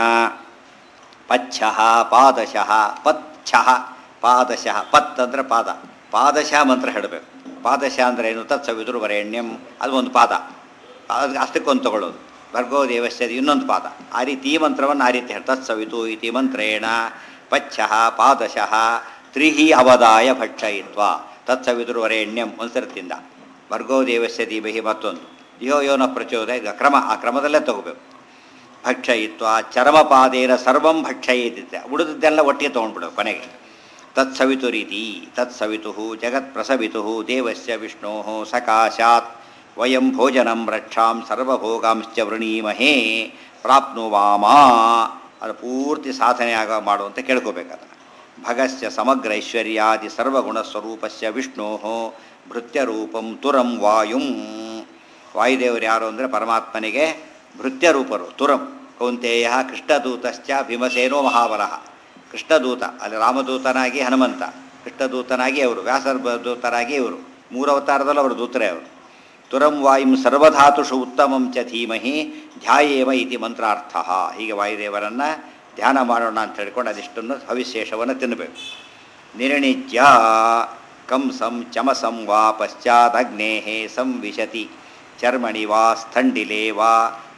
ಪಚ್ಛಃ ಪಾದಶಃ ಪಚ್ಛಃ ಪಾದಶಃ ಪತ್ ಅಂದರೆ ಪಾದ ಪಾದಶಃ ಮಂತ್ರ ಹೇಳಬೇಕು ಪಾದಶಃ ಅಂದರೆ ಏನು ತತ್ಸವಿತುರು ವರೇಣ್ಯಂ ಅದು ಒಂದು ಪಾದ ಅದು ಅಷ್ಟಕ್ಕೊಂದು ತಗೊಳ್ಳೋದು ಭರ್ಗೋ ದೇವಸ್ಯದ ಇನ್ನೊಂದು ಪಾದ ಆ ರೀತಿ ಈ ಮಂತ್ರವನ್ನು ಆ ರೀತಿ ಹೇಳಿ ತತ್ಸವಿತು ಇತಿ ಮಂತ್ರೇಣ ಪಚ್ಛಃ ಪಾದಶಃ ತ್ರಿಹಿ ಅವದಾಯ ಭಕ್ಷಯಿತ್ವ ತತ್ಸವಿತುರು ವರೇಣ್ಯಂ ಒಂದ್ಸರತಿಂದ ಭರ್ಗೋ ದೇವಸ್ಯ ದೀಬಹಿ ಮತ್ತೊಂದು ದಿಯೋ ಯೋನ ಪ್ರಚೋದಯ ಇದು ಕ್ರಮ ಆ ಕ್ರಮದಲ್ಲೇ ತಗೋಬೇಕು ಭಕ್ಷಯಿತ್ವ ಚರ್ಮಪಾದೇನ ಸರ್ವಂ ಭಕ್ಷಯಿತಿದ್ದೆ ಉಳಿದದ್ದೆಲ್ಲ ಒಟ್ಟಿಗೆ ತೊಗೊಂಡ್ಬಿಡು ಕೊನೆಗೆ ತತ್ಸವಿತು ರೀತಿ ತತ್ಸವಿತು ಜಗತ್ ಪ್ರಸವಿತು ದೇವಸ್ಯ ವಿಷ್ಣೋ ಸಕಾಶಾತ್ ವಯಂ ಭೋಜನಂ ರಕ್ಷಾಂ ಸರ್ವಭೋಗಾಂಶ್ಚ ವೃಣೀಮಹೇ ಪ್ರಾಪ್ನುವಾಮ ಅದು ಪೂರ್ತಿ ಸಾಧನೆ ಆಗ ಮಾಡುವಂತ ಕೇಳ್ಕೋಬೇಕದನ್ನು ಭಗಸ್ಯ ಸಮಗ್ರ ಐಶ್ವರ್ಯಾದಿ ಸರ್ವಗುಣ ಸ್ವರೂಪಸ್ಯ ವಿಷ್ಣೋ ಭೃತ್ಯರೂಪಂ ತುರಂ ವಾಯುಂ ವಾಯುದೇವರು ಯಾರು ಅಂದರೆ ಪರಮಾತ್ಮನಿಗೆ ಭೃತ್ಯರೂಪರು ತುರಂ ಕೌಂತೇಯ ಕೃಷ್ಣದೂತಶ್ಚ ಭೀಮಸೇನೋ ಮಹಾಬಲಃ ಕೃಷ್ಣದೂತ ಅಲ್ಲಿ ರಾಮದೂತನಾಗಿ ಹನುಮಂತ ಕೃಷ್ಣದೂತನಾಗಿ ಅವರು ವ್ಯಾಸರ ದೂತರಾಗಿ ಇವರು ಮೂರು ಅವತಾರದಲ್ಲೂ ಅವರು ದೂತರೇ ಅವರು ತುರಂ ವಾಯುಂ ಸರ್ವಧಾತುಷು ಉತ್ತಮಂ ಚ ಧೀಮಹಿ ಧ್ಯಾಯೇವ ಇತಿ ಮಂತ್ರಾರ್ಥ ಹೀಗೆ ವಾಯುದೇವರನ್ನು ಧ್ಯಾನ ಮಾಡೋಣ ಅಂತ ಹೇಳ್ಕೊಂಡು ಅದಿಷ್ಟನ್ನು ಹವಿಶೇಷವನ್ನು ತಿನ್ನಬೇಕು ನಿರ್ಣಿಜ್ಯ ಕಂಸಂ ಚಮಸಂ ವಾ ಪಶ್ಚಾದಗ್ನೇ ಸಂವಿಶತಿ ಚರ್ಮಣಿ ವಾ ಸ್ಥಂಡಿಲೆ ವಾ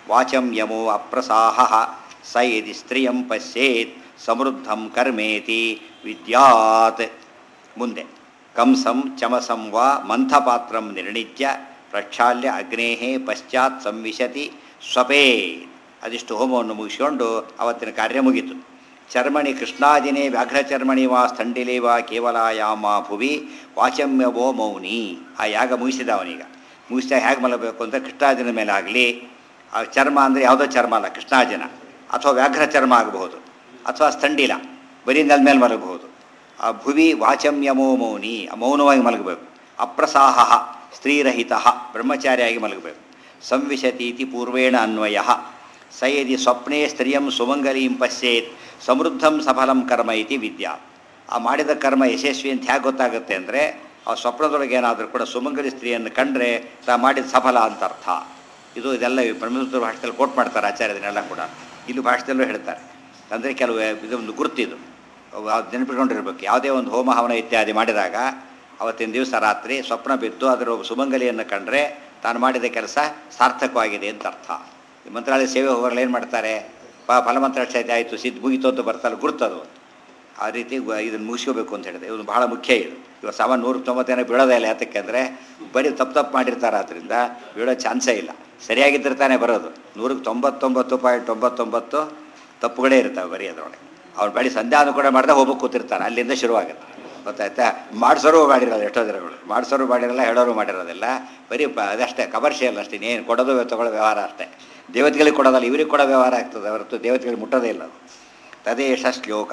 ವಾಚಂ ಯಮೋ ಅಪ್ರಸಾಹ ಸ ಯದಿ ಸ್ತ್ರಿಯಂ ಪಶ್ಯೇತ್ ಸಮೃದ್ಧಂ ಕರ್ಮೇತಿ ವಿದ್ಯಾತ್ ಮುಂದೆ ಕಂಸಂ ಚಮಸಂ ವಾ ಮಂಥಪಾತ್ರಂ ನಿರ್ಣಿತ್ಯ ಪ್ರಕ್ಷಾಲ್ಯ ಅಗ್ನೇಃ ಪಶ್ಚಾತ್ ಸಂವಿಶತಿ ಸ್ವಪೇ ಅದಿಷ್ಟು ಹೋಮವನ್ನು ಮುಗಿಸಿಕೊಂಡು ಅವತ್ತಿನ ಕಾರ್ಯ ಮುಗೀತು ಚರ್ಮಣಿ ಕೃಷ್ಣಾದಿನೇ ವ್ಯಾಘ್ರಚರ್ಮಣಿ ವಾ ಸ್ಥಂಡಿಲೇ ವಾ ಕೇವಲಾಯಾಮ ಭುವಿ ವಾಚಮ್ಯವೋ ಮೌನಿ ಆ ಯಾಗ ಮುಗಿಸಿದ ಅವನೀಗ ಮುಗಿಸಿದಾಗ ಹೇಗೆ ಮಲಗಬೇಕು ಅಂತ ಕೃಷ್ಣಾಜಿನ ಮೇಲೆ ಆಗಲಿ ಆ ಚರ್ಮ ಅಂದರೆ ಯಾವುದೋ ಚರ್ಮ ಅಲ್ಲ ಕೃಷ್ಣಾಜಿನ ಅಥವಾ ವ್ಯಾಘ್ರ ಚರ್ಮ ಆಗಬಹುದು ಅಥವಾ ಸ್ಥಂಡಿಲ ಬರೀ ನೆಲ ಮೇಲೆ ಮಲಗಬಹುದು ಆ ಭುವಿ ವಾಚಮ್ಯಮೋ ಮೌನಿ ಆ ಮೌನವಾಗಿ ಮಲಗಬೇಕು ಅಪ್ರಸಾಹ ಸ್ತ್ರೀರಹಿತ ಬ್ರಹ್ಮಚಾರಿಯಾಗಿ ಮಲಗಬೇಕು ಸಂವಿಶತೀತಿ ಪೂರ್ವೇಣ ಅನ್ವಯ ಸ ಯದಿ ಸ್ವಪ್ನೇ ಸ್ತ್ರೀಯಂ ಸುಮಂಗಲೀಂ ಪಶ್ಯೇತ್ ಸಮೃದ್ಧಂ ಸಫಲಂ ಕರ್ಮ ಇತಿ ವಿದ್ಯಾ ಆ ಮಾಡಿದ ಕರ್ಮ ಯಶಸ್ವಿ ಅಂತ ಹೇಗೆ ಗೊತ್ತಾಗುತ್ತೆ ಅಂದರೆ ಆ ಸ್ವಪ್ನದೊಳಗೆ ಏನಾದರೂ ಕೂಡ ಸುಮಂಗಲಿ ಸ್ತ್ರೀಯನ್ನು ಕಂಡ್ರೆ ತಾ ಮಾಡಿದ ಸಫಲ ಅಂತ ಅರ್ಥ ಇದು ಇದೆಲ್ಲ ಬ್ರಹ್ಮಸೂತ್ರ ಭಾಷೆಯಲ್ಲಿ ಕೋಟ್ ಮಾಡ್ತಾರೆ ಆಚಾರ್ಯದನ್ನೆಲ್ಲ ಕೂಡ ಇಲ್ಲಿ ಭಾಷೆದಲ್ಲೂ ಹೇಳ್ತಾರೆ ಅಂದರೆ ಕೆಲವು ಇದೊಂದು ಗುರುತಿದು ಅದು ನೆನಪಿಟ್ಕೊಂಡಿರ್ಬೇಕು ಯಾವುದೇ ಒಂದು ಹೋಮ ಹವನ ಇತ್ಯಾದಿ ಮಾಡಿದಾಗ ಅವತ್ತಿನ ದಿವಸ ರಾತ್ರಿ ಸ್ವಪ್ನ ಬಿದ್ದು ಅದರ ಸುಮಂಗಲಿಯನ್ನು ಕಂಡ್ರೆ ತಾನು ಮಾಡಿದ ಕೆಲಸ ಸಾರ್ಥಕವಾಗಿದೆ ಅಂತ ಅರ್ಥ ಈ ಮಂತ್ರಾಲಯ ಸೇವೆ ಹೋಗೋರು ಏನು ಮಾಡ್ತಾರೆ ಪ ಫಲಮಂತ್ರಾಕ್ಷತೆ ಆಯಿತು ಸಿದ್ದು ಮುಗಿತು ಅಂತ ಬರ್ತಾರೆ ಗುರುತದು ಆ ರೀತಿ ಇದನ್ನು ಮುಗಿಸ್ಕೋಬೇಕು ಅಂತ ಹೇಳಿದೆ ಇದು ಬಹಳ ಮುಖ್ಯ ಇದು ಇವಾಗ ಸಾಮಾನು ನೂರ ತೊಂಬತ್ತೇನೋ ಬೀಳೋದೇ ಇಲ್ಲ ಯಾತಕ್ಕೆ ಅಂದರೆ ಬರೀ ತಪ್ಪು ತಪ್ಪು ಮಾಡಿರ್ತಾರೆ ಆದ್ದರಿಂದ ಬೀಳೋ ಚಾನ್ಸೇ ಇಲ್ಲ ಸರಿಯಾಗಿದ್ದರೆ ತಾನೇ ಬರೋದು ನೂರಕ್ಕೆ ತೊಂಬತ್ತೊಂಬತ್ತು ಪಾಯಿಂಟ್ ಒಂಬತ್ತೊಂಬತ್ತು ತಪ್ಪುಗಳೇ ಇರ್ತವೆ ಬರೀ ಅದರೊಳಗೆ ಅವ್ನು ಬಳಿ ಸಂಧ್ಯಾನು ಕೂಡ ಮಾಡಿದೆ ಹೋಗ್ಬೇಕು ಕೂತಿರ್ತಾನೆ ಅಲ್ಲಿಂದ ಶುರುವಾಗುತ್ತೆ ಗೊತ್ತಾಯ್ತಾ ಮಾಡಿಸೋರು ಮಾಡಿರೋದು ಎಷ್ಟೋ ದಿನಗಳು ಮಾಡಿಸೋರು ಮಾಡಿರಲ್ಲ ಹೇಳೋರು ಮಾಡಿರೋದಿಲ್ಲ ಬರೀ ಪ ಅದಷ್ಟೇ ಕಮರ್ಷಿಯಲ್ ಅಷ್ಟೇ ಏನು ಕೊಡೋದು ತಗೊಳ್ಳೋ ವ್ಯವಹಾರ ಅಷ್ಟೇ ದೇವತೆಗಳಿಗೆ ಕೊಡೋದಲ್ಲ ಇವ್ರಿಗೆ ಕೊಡೋ ವ್ಯವಹಾರ ಆಗ್ತದೆ ಹೊರತು ದೇವತೆಗಳಿಗೆ ಮುಟ್ಟೋದೇ ಇಲ್ಲ ಅದು ತದೇಶ ಶ್ಲೋಕ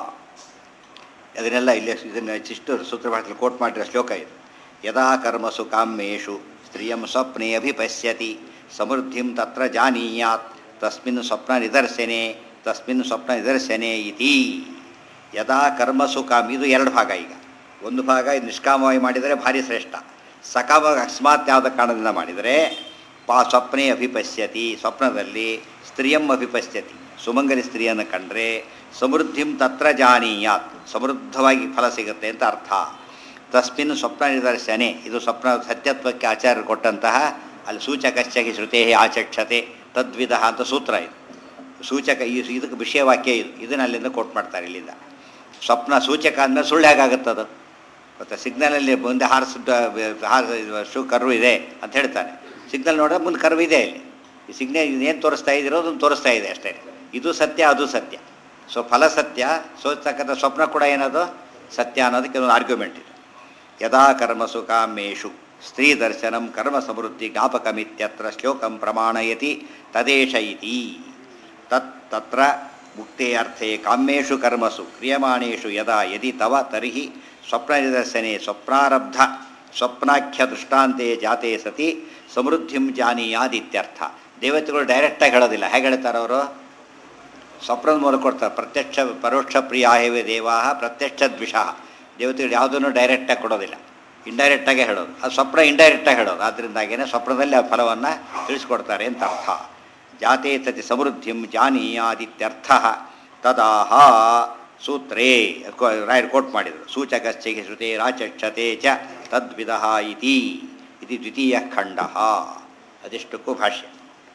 ಅದನ್ನೆಲ್ಲ ಇಲ್ಲಿ ಇದನ್ನು ಚಿಷ್ಟು ಸೂತ್ರ ಭಾಷೆಯಲ್ಲಿ ಕೋಟ್ ಮಾಡಿರೋ ಶ್ಲೋಕ ಇದು ಯದಾ ಕರ್ಮಸು ಕಾಮ್ಯೇಷು ಸ್ತ್ರೀಯಂ ಸ್ವಪ್ನೆ ಅಭಿಪಶ್ಯತಿ ಸಮೃದ್ಧಿಂ ತತ್ರ ಜಾನೀಯಾತ್ ತಸ್ಮಿನ್ ಸ್ವಪ್ನ ನಿದರ್ಶನೆ ತಸ್ಮಿನ್ ಸ್ವಪ್ನ ನಿದರ್ಶನೆ ಇತಿ ಯದಾ ಕರ್ಮಸು ಕಾಮ್ ಇದು ಎರಡು ಭಾಗ ಈಗ ಒಂದು ಭಾಗ ಇದು ನಿಷ್ಕಾಮವಾಗಿ ಮಾಡಿದರೆ ಭಾರಿ ಶ್ರೇಷ್ಠ ಸಕಾಮವಾಗಿ ಅಕಸ್ಮಾತ್ ಯಾವುದ ಕಾರಣದಿಂದ ಮಾಡಿದರೆ ಪಾ ಸ್ವಪ್ನೇ ಅಭಿಪಶ್ಯತಿ ಸ್ವಪ್ನದಲ್ಲಿ ಸ್ತ್ರೀಯಂ ಅಭಿಪಶ್ಯತಿ ಸುಮಂಗಲಿ ಸ್ತ್ರೀಯನ್ನು ಕಂಡ್ರೆ ಸಮೃದ್ಧಿಂ ತತ್ರ ಜಾನೀಯಾತ್ ಸಮೃದ್ಧವಾಗಿ ಫಲ ಸಿಗುತ್ತೆ ಅಂತ ಅರ್ಥ ತಸ್ಮಿನ್ ಸ್ವಪ್ನ ನಿದರ್ಶನೆ ಇದು ಸ್ವಪ್ನ ಸತ್ಯತ್ವಕ್ಕೆ ಆಚಾರ್ಯರು ಕೊಟ್ಟಂತಹ ಅಲ್ಲಿ ಸೂಚಕಶ್ಚಗಿ ಶ್ರುತೇ ಆಚಕ್ಷತೆ ತದ್ವಿಧ ಅಂತ ಸೂತ್ರ ಇದು ಸೂಚಕ ಈ ಇದಕ್ಕೆ ವಿಷಯವಾಕ್ಯ ಇದು ಇದನ್ನ ಅಲ್ಲಿಂದ ಕೋಟ್ ಮಾಡ್ತಾರೆ ಇಲ್ಲಿಂದ ಸ್ವಪ್ನ ಸೂಚಕ ಅಂದಮೇಲೆ ಸುಳ್ಳು ಹೇಗಾಗುತ್ತದು ಮತ್ತು ಸಿಗ್ನಲಲ್ಲಿ ಮುಂದೆ ಹಾರಿಸಿದ ಹಾರ ಶೂ ಕರ್ವ್ ಇದೆ ಅಂತ ಹೇಳ್ತಾನೆ ಸಿಗ್ನಲ್ ನೋಡಿದ್ರೆ ಮುಂದೆ ಕರ್ವ್ ಇದೆ ಇಲ್ಲಿ ಈ ಸಿಗ್ನಲ್ ಏನು ತೋರಿಸ್ತಾ ಇದ್ದೀರೋ ಅದನ್ನು ತೋರಿಸ್ತಾ ಇದೆ ಅಷ್ಟೇ ಇದು ಸತ್ಯ ಅದು ಸತ್ಯ ಸೊ ಫಲ ಸತ್ಯ ಸೋಚತಕ್ಕಂಥ ಸ್ವಪ್ನ ಕೂಡ ಏನದು ಸತ್ಯ ಅನ್ನೋದಕ್ಕೆ ಒಂದು ಆರ್ಗ್ಯುಮೆಂಟ್ ಇದೆ ಯದಾ ಕರ್ಮಸು ಕಾಮೇಶು ಸ್ತ್ರೀ ದರ್ಶನಂ ಕರ್ಮ ಸಮೃದ್ಧಿ ಜ್ಞಾಪಕಮಿತ್ಯತ್ರ ಶ್ಲೋಕಂ ಪ್ರಮಾಣಯತಿ ತದೇಶ ಇತಿ ತತ್ ತತ್ರ ಮುಕ್ತೆ ಅರ್ಥೆ ಕಾಮ್ಯೇಷು ಕರ್ಮಸು ಕ್ರಿಯಮಾಣೇಷು ಯದಾ ಯದಿ ತವ ತರ್ಹಿ ಸ್ವಪ್ನ ನಿದರ್ಶನೆ ಸ್ವಪ್ನಾರಬ್ಧ ಸ್ವಪ್ನಾಖ್ಯ ದೃಷ್ಟಾಂತೆ ಜಾತೆ ಸತಿ ಸಮೃದ್ಧಿಂ ಜಾನೀಯಾದಿತ್ಯರ್ಥ ದೇವತೆಗಳು ಡೈರೆಕ್ಟಾಗಿ ಹೇಳೋದಿಲ್ಲ ಹೇಗೆ ಹೇಳ್ತಾರೆ ಅವರು ಸ್ವಪ್ನದ ಮೂಲಕ ಕೊಡ್ತಾರೆ ಪ್ರತ್ಯಕ್ಷ ಪರೋಕ್ಷ ಪ್ರಿಯ ಹೇವೆ ದೇವಾ ಪ್ರತ್ಯಕ್ಷ ದ್ವಿಷಃ ದೇವತೆಗಳು ಯಾವುದನ್ನು ಡೈರೆಕ್ಟಾಗಿ ಕೊಡೋದಿಲ್ಲ ಇಂಡೈರೆಕ್ಟಾಗೆ ಹೇಳೋದು ಅದು ಸ್ವಪ್ನ ಇಂಡೈರೆಕ್ಟಾಗಿ ಹೇಳೋದು ಆದ್ದರಿಂದಾಗೇನೆ ಸ್ವಪ್ನದಲ್ಲಿ ಆ ಫಲವನ್ನು ತಿಳಿಸ್ಕೊಡ್ತಾರೆ ಅಂತ ಅರ್ಥ ಜಾತೆ ತತಿ ಸಮೃದ್ಧಿಂ ಜಾನೀಯಾದಿತ್ಯರ್ಥ ತದಾಹ ಸೂತ್ರೇ ರಾಯರ್ ಕೋಟ್ ಮಾಡಿದರು ಸೂಚಕಶ್ಚೈಗೆ ಶ್ರುತೆ ರಾಚಕ್ಷತೆ ಚ ತದ್ವಿಧ ಇತಿ ಇದು ದ್ವಿತೀಯ ಖಂಡ ಅದೆಷ್ಟಕ್ಕೂ ಭಾಷ್ಯ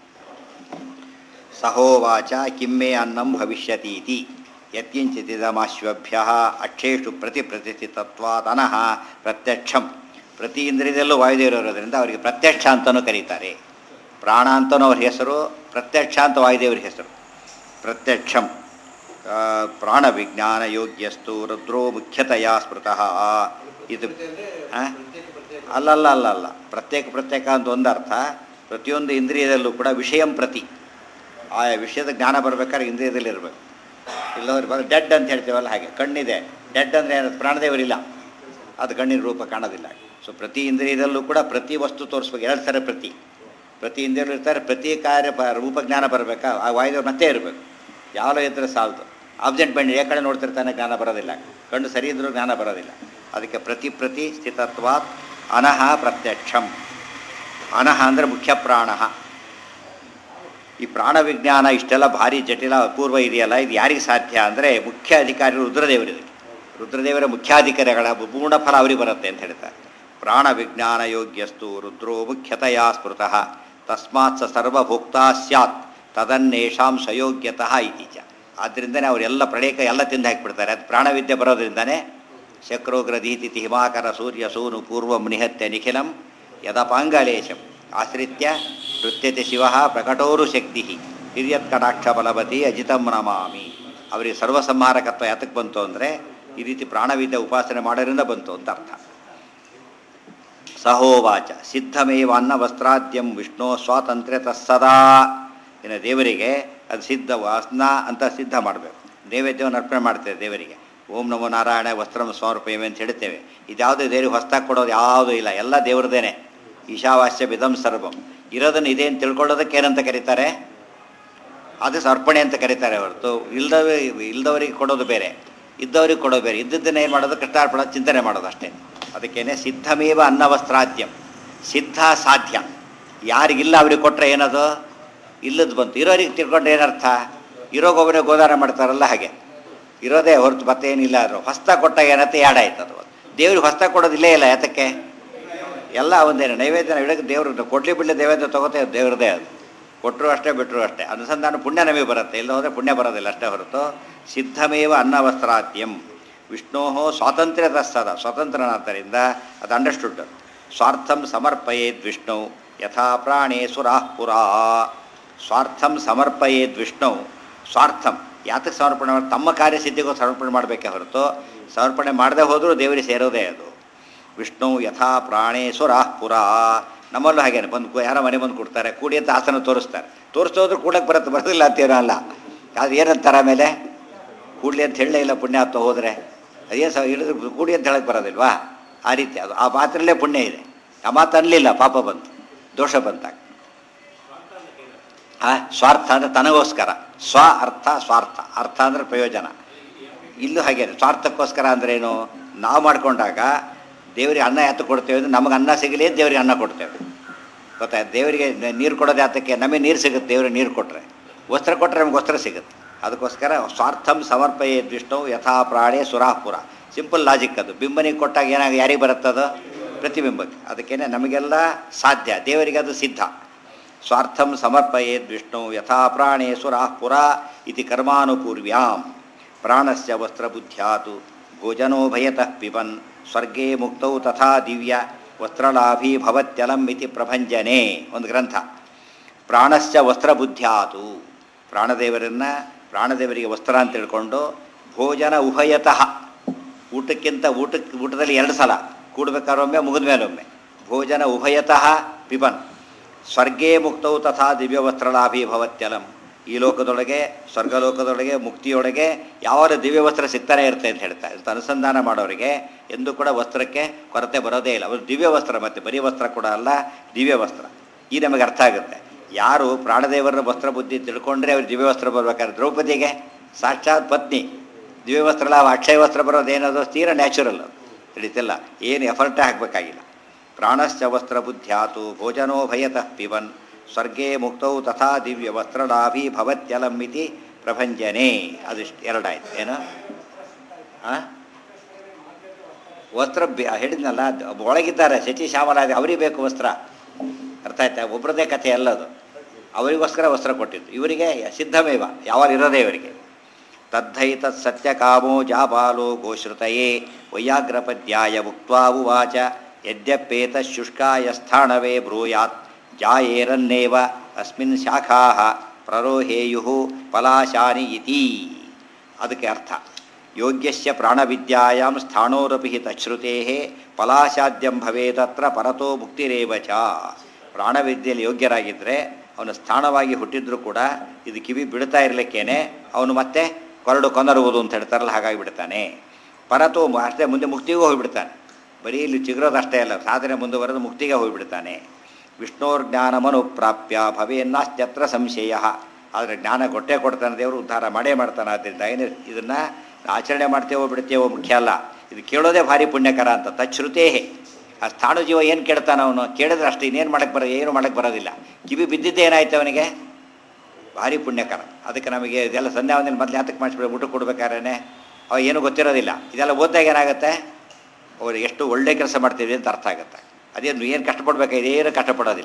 ಸಹೋವಾಚ ಕಿಮ್ಮೆ ಅನ್ನಂ ಭವಿಷ್ಯತೀತಿ ಯತ್ಕಿಂಚಿತಿದಮಾಶ್ವಭ್ಯ ಅಕ್ಷೇಷು ಪ್ರತಿ ಪ್ರತಿಷ್ಠಿತತ್ವಾದನಃ ಪ್ರತ್ಯಕ್ಷಂ ಪ್ರತಿ ಇಂದ್ರಿಯದಲ್ಲೂ ವಾಯುದೇವರು ಇರೋದ್ರಿಂದ ಅವರಿಗೆ ಪ್ರತ್ಯಕ್ಷ ಅಂತಲೂ ಕರೀತಾರೆ ಪ್ರಾಣ ಅಂತನೂ ಅವ್ರ ಹೆಸರು ಪ್ರತ್ಯಕ್ಷ ಅಂತ ವಾಯುದೇವರ ಹೆಸರು ಪ್ರತ್ಯಕ್ಷಂ ಪ್ರಾಣ ವಿಜ್ಞಾನ ಯೋಗ್ಯಸ್ತು ರುದ್ರೋ ಮುಖ್ಯತೆಯ ಸ್ಮೃತಃ ಇದು ಆ? ಅಲ್ಲಲ್ಲ ಅಲ್ಲ ಅಲ್ಲ ಪ್ರತ್ಯೇಕ ಪ್ರತ್ಯೇಕ ಅಂತ ಒಂದು ಅರ್ಥ ಪ್ರತಿಯೊಂದು ಇಂದ್ರಿಯದಲ್ಲೂ ಕೂಡ ವಿಷಯಂ ಪ್ರತಿ ಆಯಾ ವಿಷಯದ ಜ್ಞಾನ ಬರ್ಬೇಕಾದ್ರೆ ಇಂದ್ರಿಯದಲ್ಲಿ ಇರಬೇಕು ಇಲ್ಲವ್ರು ಡೆಡ್ ಅಂತ ಹೇಳ್ತೀವಲ್ಲ ಹಾಗೆ ಕಣ್ಣಿದೆ ಡೆಡ್ ಅಂದರೆ ಏನು ಪ್ರಾಣದೇವರಿಲ್ಲ ಅದು ಕಣ್ಣಿನ ರೂಪ ಕಾಣೋದಿಲ್ಲ ಸೊ ಪ್ರತಿ ಇಂದ್ರಿಯದಲ್ಲೂ ಕೂಡ ಪ್ರತಿ ವಸ್ತು ತೋರಿಸ್ಬೇಕು ಎರಡು ಥರ ಪ್ರತಿ ಪ್ರತಿ ಇಂದ್ರಿಯಲ್ಲೂ ಇರ್ತಾರೆ ಪ್ರತಿ ಕಾರ್ಯ ಪ ರೂಪಜ್ಞಾನ ಬರಬೇಕಾ ಆ ವಾಯುದೇವ್ರು ಮತ್ತೆ ಇರಬೇಕು ಯಾವ ಇದ್ದರೆ ಸಾಲದು ಆಬ್ಜೆಂಟ್ ಬಂಡಿ ಏ ಕಡೆ ನೋಡ್ತಿರ್ತಾನೆ ಜ್ಞಾನ ಬರೋದಿಲ್ಲ ಕಣ್ಣು ಸರಿ ಇದ್ರೂ ಜ್ಞಾನ ಬರೋದಿಲ್ಲ ಅದಕ್ಕೆ ಪ್ರತಿ ಪ್ರತಿ ಸ್ಥಿತತ್ವಾತ್ ಅನಹ ಪ್ರತ್ಯಕ್ಷಂ ಅನಹ ಅಂದರೆ ಮುಖ್ಯ ಪ್ರಾಣ ಈ ಪ್ರಾಣ ವಿಜ್ಞಾನ ಇಷ್ಟೆಲ್ಲ ಭಾರಿ ಜಟಿಲ ಅಪೂರ್ವ ಇದೆಯಲ್ಲ ಇದು ಯಾರಿಗೆ ಸಾಧ್ಯ ಅಂದರೆ ಮುಖ್ಯ ಅಧಿಕಾರಿ ರುದ್ರದೇವರಿಗೆ ರುದ್ರದೇವರ ಮುಖ್ಯಾಧಿಕಾರಿಗಳ ಪೂರ್ಣ ಫಲ ಅವರಿಗೆ ಬರುತ್ತೆ ಅಂತ ಹೇಳ್ತಾರೆ ಪ್ರಾಣ ವಿಜ್ಞಾನ ಯೋಗ್ಯಸ್ತು ರುದ್ರೋ ಮುಖ್ಯತೆಯ ಸ್ಮೃತಃ ತಸ್ಮಾತ್ ಸ ಸರ್ವಭೋಕ್ತಾ ಸ್ಯಾತ್ ತದನ್ನೇಷಾಂ ಸ್ವಯೋಗ್ಯತಃ ಇತಿ ಚ ಆದ್ದರಿಂದನೇ ಅವರೆಲ್ಲ ಪ್ರಣೇಕ ಎಲ್ಲ ತಿಂದು ಹಾಕಿಬಿಡ್ತಾರೆ ಅದು ಪ್ರಾಣವಿದ್ಯೆ ಬರೋದ್ರಿಂದನೇ ಶಕ್ರೋಗ್ರದೀತಿ ಹಿಮಾಕರ ಸೂರ್ಯ ಸೂನು ಪೂರ್ವಂ ನಿಹತ್ಯ ನಿಖಿಲಂ ಯದಪಾಂಗಲೇಶಂ ಆಶ್ರಿತ್ಯ ನೃತ್ಯತೆ ಶಿವ ಪ್ರಕಟೋರು ಶಕ್ತಿ ಹಿರಿಯತ್ ಕಟಾಕ್ಷ ಬಲವತಿ ಅಜಿತಂ ನಮಾಮಿ ಅವರಿಗೆ ಸರ್ವಸಂಹಾರಕತ್ವ ಯಾತಕ್ಕೆ ಬಂತು ಅಂದರೆ ಈ ರೀತಿ ಪ್ರಾಣವಿದ್ಯೆ ಉಪಾಸನೆ ಮಾಡೋದ್ರಿಂದ ಬಂತು ಅಂತ ಅರ್ಥ ಸಹೋವಾಚ ಸಿದ್ಧಮೇವ ಅನ್ನ ವಸ್ತ್ರಾದ್ಯಂ ವಿಷ್ಣು ಸ್ವಾತಂತ್ರ್ಯ ತತ್ಸದಾ ಇನ್ನು ದೇವರಿಗೆ ಅದು ಸಿದ್ಧ ಅನ್ನ ಅಂತ ಸಿದ್ಧ ಮಾಡಬೇಕು ನೈವೇದ್ಯವನ್ನು ಅರ್ಪಣೆ ಮಾಡ್ತೇವೆ ದೇವರಿಗೆ ಓಂ ನಮೋ ನಾರಾಯಣ ವಸ್ತ್ರಂ ಸಮರ್ಪಯವೆ ಅಂತ ಹೇಳ್ತೇವೆ ಇದ್ಯಾವುದು ದೇವರಿಗೆ ಹೊಸ್ತಾಗಿ ಕೊಡೋದು ಯಾವುದೂ ಇಲ್ಲ ಎಲ್ಲ ದೇವ್ರದೇನೆ ಈಶಾವಾಸ್ಯ ವಿಧಂ ಸರ್ವಂ ಇರೋದನ್ನು ಇದೆ ಅಂತ ತಿಳ್ಕೊಳ್ಳೋದಕ್ಕೆ ಏನಂತ ಕರೀತಾರೆ ಅದು ಸಮರ್ಪಣೆ ಅಂತ ಕರೀತಾರೆ ಹೊರತು ಇಲ್ದವ ಇಲ್ದವರಿಗೆ ಕೊಡೋದು ಬೇರೆ ಇದ್ದವರಿಗೆ ಕೊಡೋದು ಬೇರೆ ಇದ್ದದ್ದನ್ನ ಏನು ಮಾಡೋದು ಕೃಷ್ಣಾರ್ಪಣ ಚಿಂತನೆ ಮಾಡೋದು ಅಷ್ಟೇ ಅದಕ್ಕೇನೆ ಸಿದ್ಧಮೇವ ಅನ್ನವಸ್ತ್ರಾದ್ಯಂ ಸಿದ್ಧ ಸಾಧ್ಯ ಯಾರಿಗಿಲ್ಲ ಅವ್ರಿಗೆ ಕೊಟ್ಟರೆ ಏನದು ಇಲ್ಲದ್ದು ಬಂತು ಇರೋರಿಗೆ ತಿಳ್ಕೊಂಡ್ರೆ ಏನರ್ಥ ಇರೋಗೊಬ್ಬರೇ ಗೋದಾನ ಮಾಡ್ತಾರಲ್ಲ ಹಾಗೆ ಇರೋದೇ ಹೊರತು ಮತ್ತೆ ಏನಿಲ್ಲ ಅದು ಹೊಸ್ತ ಕೊಟ್ಟಾಗ ಏನತ್ತೆ ಯಾಡ್ ಆಯ್ತು ಅದು ದೇವ್ರಿಗೆ ಹೊಸ್ತ ಕೊಡೋದಿಲ್ಲೇ ಇಲ್ಲ ಯಾತಕ್ಕೆ ಎಲ್ಲ ಒಂದೇನು ನೈವೇದ್ಯ ಇಡಕ್ಕೆ ದೇವ್ರಿಗೆ ಕೊಡ್ಲಿ ಬಿಡ್ಲಿ ನೈವೇದ್ಯ ತಗೋತೇ ದೇವ್ರದೇ ಅದು ಕೊಟ್ಟರು ಅಷ್ಟೇ ಬಿಟ್ಟರು ಅಷ್ಟೇ ಅನುಸಂಧಾನ ಪುಣ್ಯ ನಮಗೆ ಬರುತ್ತೆ ಇಲ್ಲ ಹೋದರೆ ಪುಣ್ಯ ಬರೋದಿಲ್ಲ ಅಷ್ಟೇ ಹೊರತು ಸಿದ್ಧಮೇವ ಅನ್ನವಸ್ತ್ರಾತ್ಯಂ ವಿಷ್ಣೋ ಸ್ವಾತಂತ್ರ್ಯ ತತ್ಸದ ಸ್ವತಂತ್ರನಾದ್ದರಿಂದ ಅದು ಅಂಡರ್ಸ್ಟುಡ್ ಸ್ವಾರ್ಥಂ ಸಮರ್ಪಯೇದ್ ವಿಷ್ಣು ಯಥಾ ಪ್ರಾಣೇ ಸುರಾಃ ಪುರಾ ಸ್ವಾರ್ಥಂ ಸಮರ್ಪಯೇದ್ ವಿಷ್ಣು ಸ್ವಾರ್ಥಂ ಯಾತಕ್ಕೆ ಸಮರ್ಪಣೆ ಮಾಡಿ ತಮ್ಮ ಕಾರ್ಯಸಿದ್ಧಿಗೂ ಸಮರ್ಪಣೆ ಮಾಡಬೇಕೇ ಹೊರತು ಸಮರ್ಪಣೆ ಮಾಡದೆ ಹೋದರೂ ದೇವರಿಗೆ ಸೇರೋದೇ ಅದು ವಿಷ್ಣು ಯಥಾ ಪ್ರಾಣೇ ಸುರಾಃ ಪುರಾ ನಮ್ಮಲ್ಲೂ ಹಾಗೇನೆ ಬಂದು ಯಾರೋ ಮನೆ ಬಂದು ಕೊಡ್ತಾರೆ ಕೂಡಿ ಅಂತ ಆಸನ ತೋರಿಸ್ತಾರೆ ತೋರಿಸ್ತೋದ್ರು ಕೂಡಕ್ಕೆ ಬರುತ್ತೆ ಬರೋದಿಲ್ಲ ಅಂತೇನೋ ಅಲ್ಲ ಅದು ಏನಂತಾರೆ ಆಮೇಲೆ ಕೂಡಲಿ ಅಂತ ಹೇಳಲೇ ಇಲ್ಲ ಪುಣ್ಯ ಹತ್ತು ಹೋದರೆ ಅದೇನು ಸ ಹಿಡಿದು ಕೂಡಿ ಅಂತ ಹೇಳಕ್ಕೆ ಬರೋದಿಲ್ವಾ ಆ ರೀತಿ ಅದು ಆ ಮಾತ್ರಲ್ಲೇ ಪುಣ್ಯ ಇದೆ ಆ ಮಾತು ಅನ್ನಲಿಲ್ಲ ಪಾಪ ಬಂತು ದೋಷ ಬಂತಾಗ ಆ ಸ್ವಾರ್ಥ ಅಂದರೆ ತನಗೋಸ್ಕರ ಸ್ವ ಅರ್ಥ ಸ್ವಾರ್ಥ ಅರ್ಥ ಅಂದರೆ ಪ್ರಯೋಜನ ಇಲ್ಲೂ ಹಾಗೆ ಸ್ವಾರ್ಥಕ್ಕೋಸ್ಕರ ಅಂದ್ರೇನು ನಾವು ಮಾಡ್ಕೊಂಡಾಗ ದೇವರಿಗೆ ಅನ್ನ ಯಾತ ಕೊಡ್ತೇವೆ ಅಂದರೆ ನಮಗೆ ಅನ್ನ ಸಿಗಲಿ ಅಂತ ದೇವರಿಗೆ ಅನ್ನ ಕೊಡ್ತೇವೆ ಗೊತ್ತಾಯ್ತು ದೇವರಿಗೆ ನೀರು ಕೊಡೋದು ಯಾತಕ್ಕೆ ನಮಗೆ ನೀರು ಸಿಗುತ್ತೆ ದೇವರಿಗೆ ನೀರು ಕೊಟ್ಟರೆ ವಸ್ತ್ರ ಕೊಟ್ಟರೆ ನಮ್ಗೆ ವಸ್ತ್ರ ಸಿಗುತ್ತೆ ಅದಕ್ಕೋಸ್ಕರ ಸ್ವಾರ್ಥಂ ಸಮರ್ಪಯೇ ವಿಷ್ಣು ಯಥಾ ಪ್ರಾಣೇ ಸುರಾಪುರ ಸಿಂಪಲ್ ಲಾಜಿಕ್ ಅದು ಬಿಂಬನಿಗೆ ಕೊಟ್ಟಾಗ ಏನಾಗ ಯಾರಿಗೆ ಬರುತ್ತದು ಪ್ರತಿಬಿಂಬಕ್ಕೆ ಅದಕ್ಕೇನೆ ನಮಗೆಲ್ಲ ಸಾಧ್ಯ ದೇವರಿಗೆ ಅದು ಸಿದ್ಧ ಸ್ವಾರ್ಥಂ ಸಮರ್ಪಯೇದ್ ವಿಷ್ಣು ಯಥಾ ಪ್ರಾಣೇ ಸುರಾಪುರ ಇತಿ ಕರ್ಮಾನುಪೂರ್ವ್ಯಾಂ ಪ್ರಾಣಸ್ಯ ವಸ್ತ್ರಬುದ್ಧ್ಯಾತು ಭೋಜನೋ ಭಯತಃ ಪಿಬನ್ ಸ್ವರ್ಗೇ ಮುಕ್ತೌ ತಥಾ ದಿವ್ಯ ವಸ್ತ್ರಲಾಭಿ ಭವತ್ಯಲಂ ಇತಿ ಪ್ರಭಂಜನೆ ಒಂದು ಗ್ರಂಥ ಪ್ರಾಣಸ್ಯ ವಸ್ತ್ರಬುದ್ಧ್ಯಾತು ಪ್ರಾಣದೇವರನ್ನು ಪ್ರಾಣದೇವರಿಗೆ ವಸ್ತ್ರ ಅಂತ ತಿಳ್ಕೊಂಡು ಭೋಜನ ಉಭಯತಃ ಊಟಕ್ಕಿಂತ ಊಟಕ್ಕೆ ಊಟದಲ್ಲಿ ಎರಡು ಸಲ ಕೂಡ್ಬೇಕಾದ್ರೆ ಒಮ್ಮೆ ಮುಗಿದ ಮೇಲೆ ಒಮ್ಮೆ ಭೋಜನ ಉಭಯತಃ ಪಿಬನ್ ಸ್ವರ್ಗೇ ಮುಕ್ತೌ ತಥಾ ದಿವ್ಯ ವಸ್ತ್ರಲಾಭಿ ಭವತ್ಯಲಂ ಈ ಲೋಕದೊಳಗೆ ಸ್ವರ್ಗಲೋಕದೊಳಗೆ ಮುಕ್ತಿಯೊಳಗೆ ಯಾವ ದಿವ್ಯ ವಸ್ತ್ರ ಸಿಗ್ತಾನೆ ಇರುತ್ತೆ ಅಂತ ಹೇಳ್ತಾರೆ ಅಂತ ಅನುಸಂಧಾನ ಮಾಡೋರಿಗೆ ಎಂದೂ ಕೂಡ ವಸ್ತ್ರಕ್ಕೆ ಕೊರತೆ ಬರೋದೇ ಇಲ್ಲ ಅವರು ದಿವ್ಯ ವಸ್ತ್ರ ಮತ್ತು ಬರೀ ವಸ್ತ್ರ ಕೂಡ ಅಲ್ಲ ದಿವ್ಯ ವಸ್ತ್ರ ಈ ನಮಗೆ ಅರ್ಥ ಆಗುತ್ತೆ ಯಾರು ಪ್ರಾಣದೇವರ ವಸ್ತ್ರ ಬುದ್ಧಿ ತಿಳ್ಕೊಂಡ್ರೆ ಅವ್ರು ದಿವ್ಯ ವಸ್ತ್ರ ಬರ್ಬೇಕಾದ್ರೆ ದ್ರೌಪದಿಗೆ ಸಾಕ್ಷಾತ್ ಪತ್ನಿ ದಿವ್ಯ ವಸ್ತ್ರ ಅಲ್ಲ ಅಕ್ಷಯ ವಸ್ತ್ರ ಬರೋದೇನದು ತೀರ ನ್ಯಾಚುರಲ್ ತಿಳಿತಿಲ್ಲ ಏನು ಎಫರ್ಟೇ ಹಾಕಬೇಕಾಗಿಲ್ಲ ಪ್ರಾಣಶ್ಚ ವಸ್ತ್ರ ಬುದ್ಧ್ಯಾತು ಭೋಜನೋ ಭಯತಃ ಪಿಬನ್ ಸ್ವರ್ಗೇ ಮುಕ್ತೌ ತಥಾ ದಿವ್ಯ ವಸ್ತ್ರಲಾಭಿ ಭವತ್ಯಲಂ ಇತಿ ಪ್ರಭಂಜನೆ ಅದಿಷ್ಟು ಎರಡಾಯ್ತು ಏನು ಆ ವಸ್ತ್ರ ಬೆ- ಹೇಳಿದ್ನಲ್ಲ ಅದು ಒಳಗಿದ್ದಾರೆ ಶಚಿ ಶ್ಯಾಮಲಾದಿ ಅವರಿಗೆ ಬೇಕು ವಸ್ತ್ರ ಅರ್ಥ ಆಯ್ತಾ ಒಬ್ಬರದೇ ಕಥೆ ಅಲ್ಲದು ಅವರಿಗೋಸ್ಕರ ವಸ್ತ್ರ ಕೊಟ್ಟಿದ್ದು ಇವರಿಗೆ ಸಿದ್ಧಮೇವ ಯಾವಾಗ ಇರೋದೇ ಇವರಿಗೆ ತದ್ಧೈತ ಸತ್ಯಕಾಮೋ ಜಾಬಾಲೋ ಗೋಶ್ರುತಯೇ ವೈಯಾಗ್ರಪದ್ಯಾಯ ಉಕ್ತ್ವಾ ಉವಾಚ ಯದ್ಯಪೇತ ಶುಷ್ಕಾಯ ಸ್ಥಾಣವೇ ಬ್ರೂಯಾತ್ ಜಾಯೇರನ್ನೇವ ಅಸ್ಮಿನ್ ಶಾಖಾ ಪ್ರರೋಹೇಯು ಪಲಾಶಾನಿ ಇತಿ ಅದಕ್ಕೆ ಅರ್ಥ ಯೋಗ್ಯಸ್ಯ ಪ್ರಾಣವಿದ್ಯಾಯಾಂ ಸ್ಥಾಣೋರಪಿ ತಚ್ಛ್ರುತೆ ಪಲಾಶಾದ್ಯಂ ಭವೇದತ್ರ ಪರತೋ ಮುಕ್ತಿರೇವ ಚ ಪ್ರಾಣವಿದ್ಯೆಯಲ್ಲಿ ಯೋಗ್ಯರಾಗಿದ್ದರೆ ಅವನು ಸ್ಥಾನವಾಗಿ ಹುಟ್ಟಿದ್ರೂ ಕೂಡ ಇದು ಕಿವಿ ಬಿಡ್ತಾ ಇರಲಿಕ್ಕೇನೆ ಅವನು ಮತ್ತೆ ಕೊರಡು ಕೊನರುವುದು ಅಂತ ಹೇಳ್ತಾರಲ್ಲ ಹಾಗಾಗಿ ಬಿಡ್ತಾನೆ ಪರತೋ ಅಷ್ಟೇ ಮುಂದೆ ಮುಕ್ತಿಗೂ ಹೋಗಿಬಿಡ್ತಾನೆ ಬರೀ ಇಲ್ಲಿ ಚಿಗುರೋದು ಅಷ್ಟೇ ಅಲ್ಲ ಸಾಧನೆ ಮುಂದುವರೆದು ಮುಕ್ತಿಗೆ ಹೋಗಿಬಿಡ್ತಾನೆ ವಿಷ್ಣೋರ್ ಜ್ಞಾನಮನು ಪ್ರಾಪ್ಯ ಭವೇನ್ನಾಸ್ತ್ಯತ್ರ ಸಂಶಯ ಆದರೆ ಜ್ಞಾನ ಕೊಟ್ಟೇ ಕೊಡ್ತಾನೆ ದೇವರು ಉದ್ಧಾರ ಮಾಡೇ ಮಾಡ್ತಾನೆ ಆದ್ದರಿಂದ ಏನು ಇದನ್ನು ಆಚರಣೆ ಮಾಡ್ತೇವೋ ಬಿಡ್ತೇವೋ ಮುಖ್ಯ ಅಲ್ಲ ಇದು ಕೇಳೋದೇ ಭಾರಿ ಪುಣ್ಯಕರ ಅಂತ ತಚ್ಛ್ರುತೇ ಆ ಸ್ಥಾಣು ಜೀವ ಏನು ಕೇಳ್ತಾನೆ ಅವನು ಕೇಳಿದ್ರೆ ಅಷ್ಟು ಇನ್ನೇನು ಮಾಡಕ್ಕೆ ಬರೋ ಏನು ಮಾಡಕ್ಕೆ ಬರೋದಿಲ್ಲ ಕಿವಿ ಬಿದ್ದಿದ್ದೇ ಏನಾಯ್ತು ಅವನಿಗೆ ಭಾರಿ ಪುಣ್ಯಕರ ಅದಕ್ಕೆ ನಮಗೆ ಇದೆಲ್ಲ ಸಂಧ್ಯಾವಂದಿನ ಮೊದಲು ಯಾತಕ್ಕೆ ಮಾಡಿಸ್ಬಿಡಿ ಊಟ ಕೊಡ್ಬೇಕಾದ್ರೆ ಅವ ಏನೂ ಗೊತ್ತಿರೋದಿಲ್ಲ ಇದೆಲ್ಲ ಓದಿದಾಗ ಏನಾಗುತ್ತೆ ಅವ್ರು ಎಷ್ಟು ಒಳ್ಳೆ ಕೆಲಸ ಮಾಡ್ತೀವಿ ಅಂತ ಅರ್ಥ ಆಗುತ್ತೆ ಅದೇನು ಏನು ಕಷ್ಟಪಡ್ಬೇಕು ಇದೇನು ಕಷ್ಟಪಡೋದಿಲ್ಲ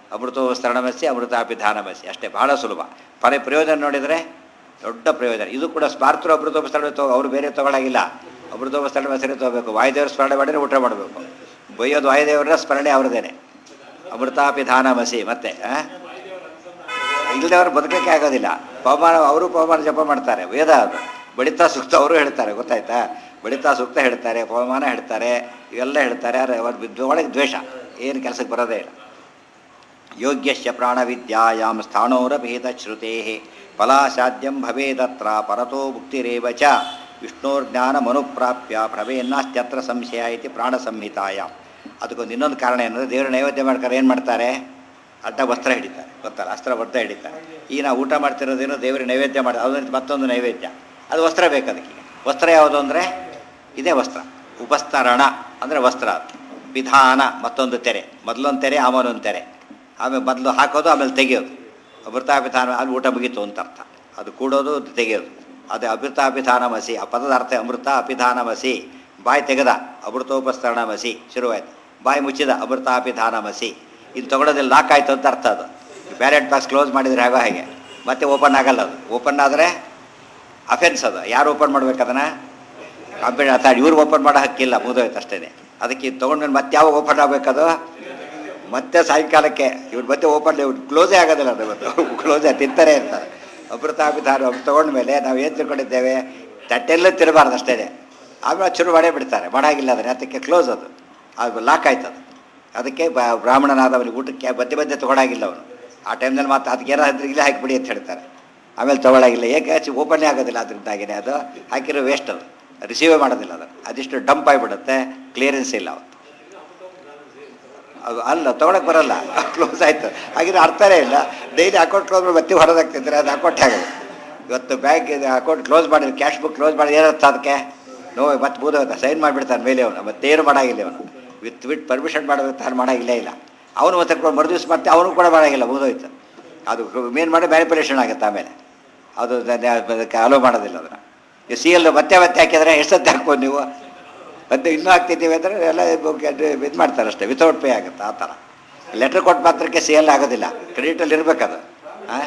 ಅಮೃತೋಸ್ತರಣಮಸಿ ಅಮೃತಾಪಿಧಾನಮಸಿ ಅಷ್ಟೇ ಬಹಳ ಸುಲಭ ಪರ ಪ್ರಯೋಜನ ನೋಡಿದರೆ ದೊಡ್ಡ ಪ್ರಯೋಜನ ಇದು ಕೂಡ ಸ್ಮಾರ್ತರು ಅಮೃತೋಪಸ್ತರಣ ತಗೋ ಅವರು ಬೇರೆ ತಗೊಳಗಿಲ್ಲ ಅಮೃತೋಪಸ್ತರಣ ಹೆಸರೇ ತಗೋಬೇಕು ವಾಯುದೇವ್ರ ಸ್ಮರಣೆ ಮಾಡಿದ್ರೆ ಊಟ ಮಾಡಬೇಕು ಬೈಯೋದು ವಾಯುದೇವರ ಸ್ಮರಣೆ ಅವ್ರದ್ದೇನೆ ಅಮೃತಾಪಿಧಾನಮಸಿ ಮತ್ತೆ ಆ? ಇಲ್ಲದವ್ರು ಬದುಕಲಿಕ್ಕೆ ಆಗೋದಿಲ್ಲ ಪವಮಾನ ಅವರು ಪವಮಾನ ಜಪ ಮಾಡ್ತಾರೆ ವೇದ ಅದು ಬಳಿತಾ ಸೂಕ್ತ ಅವರು ಹೇಳ್ತಾರೆ ಗೊತ್ತಾಯ್ತಾ ಬಳಿತಾ ಸೂಕ್ತ ಹೇಳ್ತಾರೆ ಪವಮಾನ ಹೇಳ್ತಾರೆ ಇವೆಲ್ಲ ಹೇಳ್ತಾರೆ ಆದರೆ ಅವ್ರ ಬಿದ್ದು ಒಳಗೆ ದ್ವೇಷ ಏನು ಕೆಲಸಕ್ಕೆ ಬರೋದೇ ಇಲ್ಲ ಯೋಗ್ಯಶ್ಚ ಪ್ರಾಣವಿದ್ಯಾಯಾಂ ಸ್ಥಾಣೋರಭೇದ ಶ್ರುತೆ ಫಲಾಸಾದ್ಯಂ ಭವೇದತ್ರ ಪರತೋ ಮುಕ್ತಿರೇವ ಚ ವಿಷ್ಣೋರ್ಜ್ಞಾನಮನುಪ್ರಾಪ್ಯ ಭ್ರವೇನ್ನಾಸ್ತ್ಯತ್ರ ಸಂಶಯ ಇತಿ ಪ್ರಾಣ ಸಂಹಿತಾಯಾಮ್ ಅದಕ್ಕೊಂದು ಇನ್ನೊಂದು ಕಾರಣ ಏನಂದರೆ ದೇವರ ನೈವೇದ್ಯ ಮಾಡ್ತಾರೆ ಏನು ಮಾಡ್ತಾರೆ ಅಡ್ಡ ವಸ್ತ್ರ ಹಿಡಿತಾರೆ ಗೊತ್ತಲ್ಲ ಅಸ್ತ್ರ ವಸ್ತ್ರ ಹಿಡಿತಾರೆ ಈಗ ನಾವು ಊಟ ಮಾಡ್ತಿರೋದೇನು ದೇವರ ನೈವೇದ್ಯ ಮಾಡಿ ಅದೊಂದು ಮತ್ತೊಂದು ನೈವೇದ್ಯ ಅದು ವಸ್ತ್ರ ಬೇಕು ಅದಕ್ಕೆ ವಸ್ತ್ರ ಯಾವುದು ಅಂದರೆ ಇದೇ ವಸ್ತ್ರ ಉಪಸ್ತರಣ ಅಂದರೆ ವಸ್ತ್ರ ಅದು. ವಿಧಾನ ಮತ್ತೊಂದು ತೆರೆ ಮೊದಲೊಂದು ತೆರೆ ಆಮೇಲೊಂದು ತೆರೆ ಆಮೇಲೆ ಮೊದಲು ಹಾಕೋದು ಆಮೇಲೆ ತೆಗೆಯೋದು ಅಮೃತಾಪಿಧಾನ ಅಲ್ಲಿ ಊಟ ಮುಗೀತು ಅಂತ ಅರ್ಥ ಅದು ಕೂಡೋದು ಅದು ತೆಗೆಯೋದು ಅದು ಅಮೃತಾಪಿಧಾನಮಸಿ ಆ ಪದದ ಅರ್ಥ ಅಮೃತ ಅಪಿಧಾನಮಸಿ ಬಾಯಿ ತೆಗೆದ ಅಮೃತೋಪಸ್ತರಣಮಸಿ ಶುರುವಾಯ್ತು ಬಾಯಿ ಮುಚ್ಚಿದ ಅಮೃತಾಪಿಧಾನಮಸಿ ಇದು ತಗೊಳ್ಳೋದಿಲ್ಲ ಲಾಕ್ ಆಯ್ತು ಅಂತ ಅರ್ಥ ಅದು ಬ್ಯಾಲೆಟ್ ಬಾಕ್ಸ್ ಕ್ಲೋಸ್ ಮಾಡಿದರೆ ಆಗೋ ಹಾಗೆ ಮತ್ತೆ ಓಪನ್ ಆಗಲ್ಲ ಅದು ಓಪನ್ ಆದರೆ ಅಫೆನ್ಸ್ ಅದು ಯಾರು ಓಪನ್ ಮಾಡ್ಬೇಕು ಅದನ್ನು ಕಂಪನಿ ಅಥವಾ ಇವ್ರು ಓಪನ್ ಮಾಡೋ ಹಕ್ಕಿಲ್ಲ ಮುಗಿದೋಯ್ತು ಅಷ್ಟೇ ಅದಕ್ಕೆ ಇದು ತೊಗೊಂಡ್ಮೇಲೆ ಮತ್ತೆ ಯಾವಾಗ ಓಪನ್ ಆಗಬೇಕದು ಮತ್ತೆ ಸಾಯಂಕಾಲಕ್ಕೆ ಇವ್ರು ಮತ್ತೆ ಓಪನ್ ಇವ್ರು ಕ್ಲೋಸೇ ಆಗೋದಿಲ್ಲ ಅದು ಇವತ್ತು ಕ್ಲೋಸೇ ತಿಂತಾರೆ ಇರ್ತಾರೆ ಅಮೃತಾಭಿಧಾನ ತೊಗೊಂಡ್ಮೇಲೆ ನಾವು ಏನು ತಿಳ್ಕೊಂಡಿದ್ದೇವೆ ತಟ್ಟೆಲ್ಲೂ ತಿರಬಾರ್ದು ಅಷ್ಟೇ ಆಮೇಲೆ ಶುರು ಮಾಡೇ ಬಿಡ್ತಾರೆ ಮಾಡಾಗಿಲ್ಲ ಅದನ್ನ ಅದಕ್ಕೆ ಕ್ಲೋಸ್ ಅದು ಅದು ಲಾಕ್ ಆಯ್ತು ಅದು ಅದಕ್ಕೆ ಬ ಬ್ರಾಹ್ಮಣನಾದವನಿಗೆ ಊಟಕ್ಕೆ ಮಧ್ಯೆ ಮಧ್ಯೆ ತೊಗೊಳಾಗಿಲ್ಲ ಅವನು ಆ ಟೈಮ್ನಲ್ಲಿ ಮತ್ತೆ ಅದಕ್ಕೆ ಏನಾದ್ರು ಇಲ್ಲೇ ಹಾಕಿಬಿಡಿ ಅಂತ ಹೇಳ್ತಾರೆ ಆಮೇಲೆ ತೊಗೊಳಾಗಿಲ್ಲ ಏಕೆ ಹಚ್ಚಿ ಓಪನ್ನೇ ಆಗೋದಿಲ್ಲ ಅದರಿಂದಾಗಿನೇ ಅದು ಹಾಕಿರೋ ವೇಸ್ಟ್ ಅದು ರಿಸೀವೇ ಮಾಡೋದಿಲ್ಲ ಅದು ಅದಿಷ್ಟು ಡಂಪ್ ಆಗಿಬಿಡುತ್ತೆ ಕ್ಲಿಯರೆನ್ಸ್ ಇಲ್ಲ ಅವತ್ತು ಅದು ಅಲ್ಲ ತೊಗೊಳಕ್ಕೆ ಬರಲ್ಲ ಕ್ಲೋಸ್ ಆಯಿತು ಹಾಗಿದ್ರೆ ಅರ್ಥನೇ ಇಲ್ಲ ಡೈಲಿ ಅಕೌಂಟ್ ಕ್ಲೋಸ್ ಮಾಡಿ ಮತ್ತೆ ಹೊರದಾಗ್ತಿದ್ರೆ ಅದು ಅಕೌಂಟ್ ಆಗೋದು ಇವತ್ತು ಬ್ಯಾಂಕ್ ಅಕೌಂಟ್ ಕ್ಲೋಸ್ ಮಾಡಿದ್ರೆ ಕ್ಯಾಶ್ ಬುಕ್ ಕ್ಲೋಸ್ ಮಾಡಿ ಏನರ್ಥ ಅದಕ್ಕೆ ನೋವು ಮತ್ತೆ ಬೂದೋದ ಸೈನ್ ಮಾಡಿಬಿಡ್ತಾನೆ ಮೇಲೆ ಅವನು ಮತ್ತೇನು ಮಾಡಾಗಿಲ್ಲ ಅವನು ವಿತ್ ವಿತ್ ಪರ್ಮಿಷನ್ ಮಾಡಬೇಕು ತಾನು ಮಾಡಾಗಿಲ್ಲೇ ಇಲ್ಲ ಅವನು ಮತ್ತೆ ಮರುದಿವ್ಸ ಮತ್ತೆ ಅವನು ಕೂಡ ಮಾಡಾಗಿಲ್ಲ ಮುಗಿದೋಯ್ತು ಅದು ಮೇನ್ ಮಾಡಿ ಮ್ಯಾನಿಪುಲೇಷನ್ ಆಗುತ್ತೆ ಆಮೇಲೆ ಅದು ಅದಕ್ಕೆ ಅಲೋ ಮಾಡೋದಿಲ್ಲ ಅದನ್ನು ಸಿ ಎಲ್ ಮತ್ತೆ ಮತ್ತೆ ಹಾಕಿದ್ರೆ ಎಷ್ಟೊತ್ತು ಹಾಕ್ಬೋದು ನೀವು ಮತ್ತೆ ಇನ್ನೂ ಹಾಕ್ತಿದ್ದೀವಿ ಅಂದರೆ ಎಲ್ಲ ಇದು ಮಾಡ್ತಾರೆ ಅಷ್ಟೇ ವಿತೌಟ್ ಪೇ ಆಗುತ್ತೆ ಆ ಥರ ಲೆಟ್ರ್ ಕೊಟ್ಟು ಮಾತ್ರಕ್ಕೆ ಸಿ ಎಲ್ ಆಗೋದಿಲ್ಲ ಕ್ರೆಡಿಟಲ್ಲಿ ಇರಬೇಕದು ಹಾಂ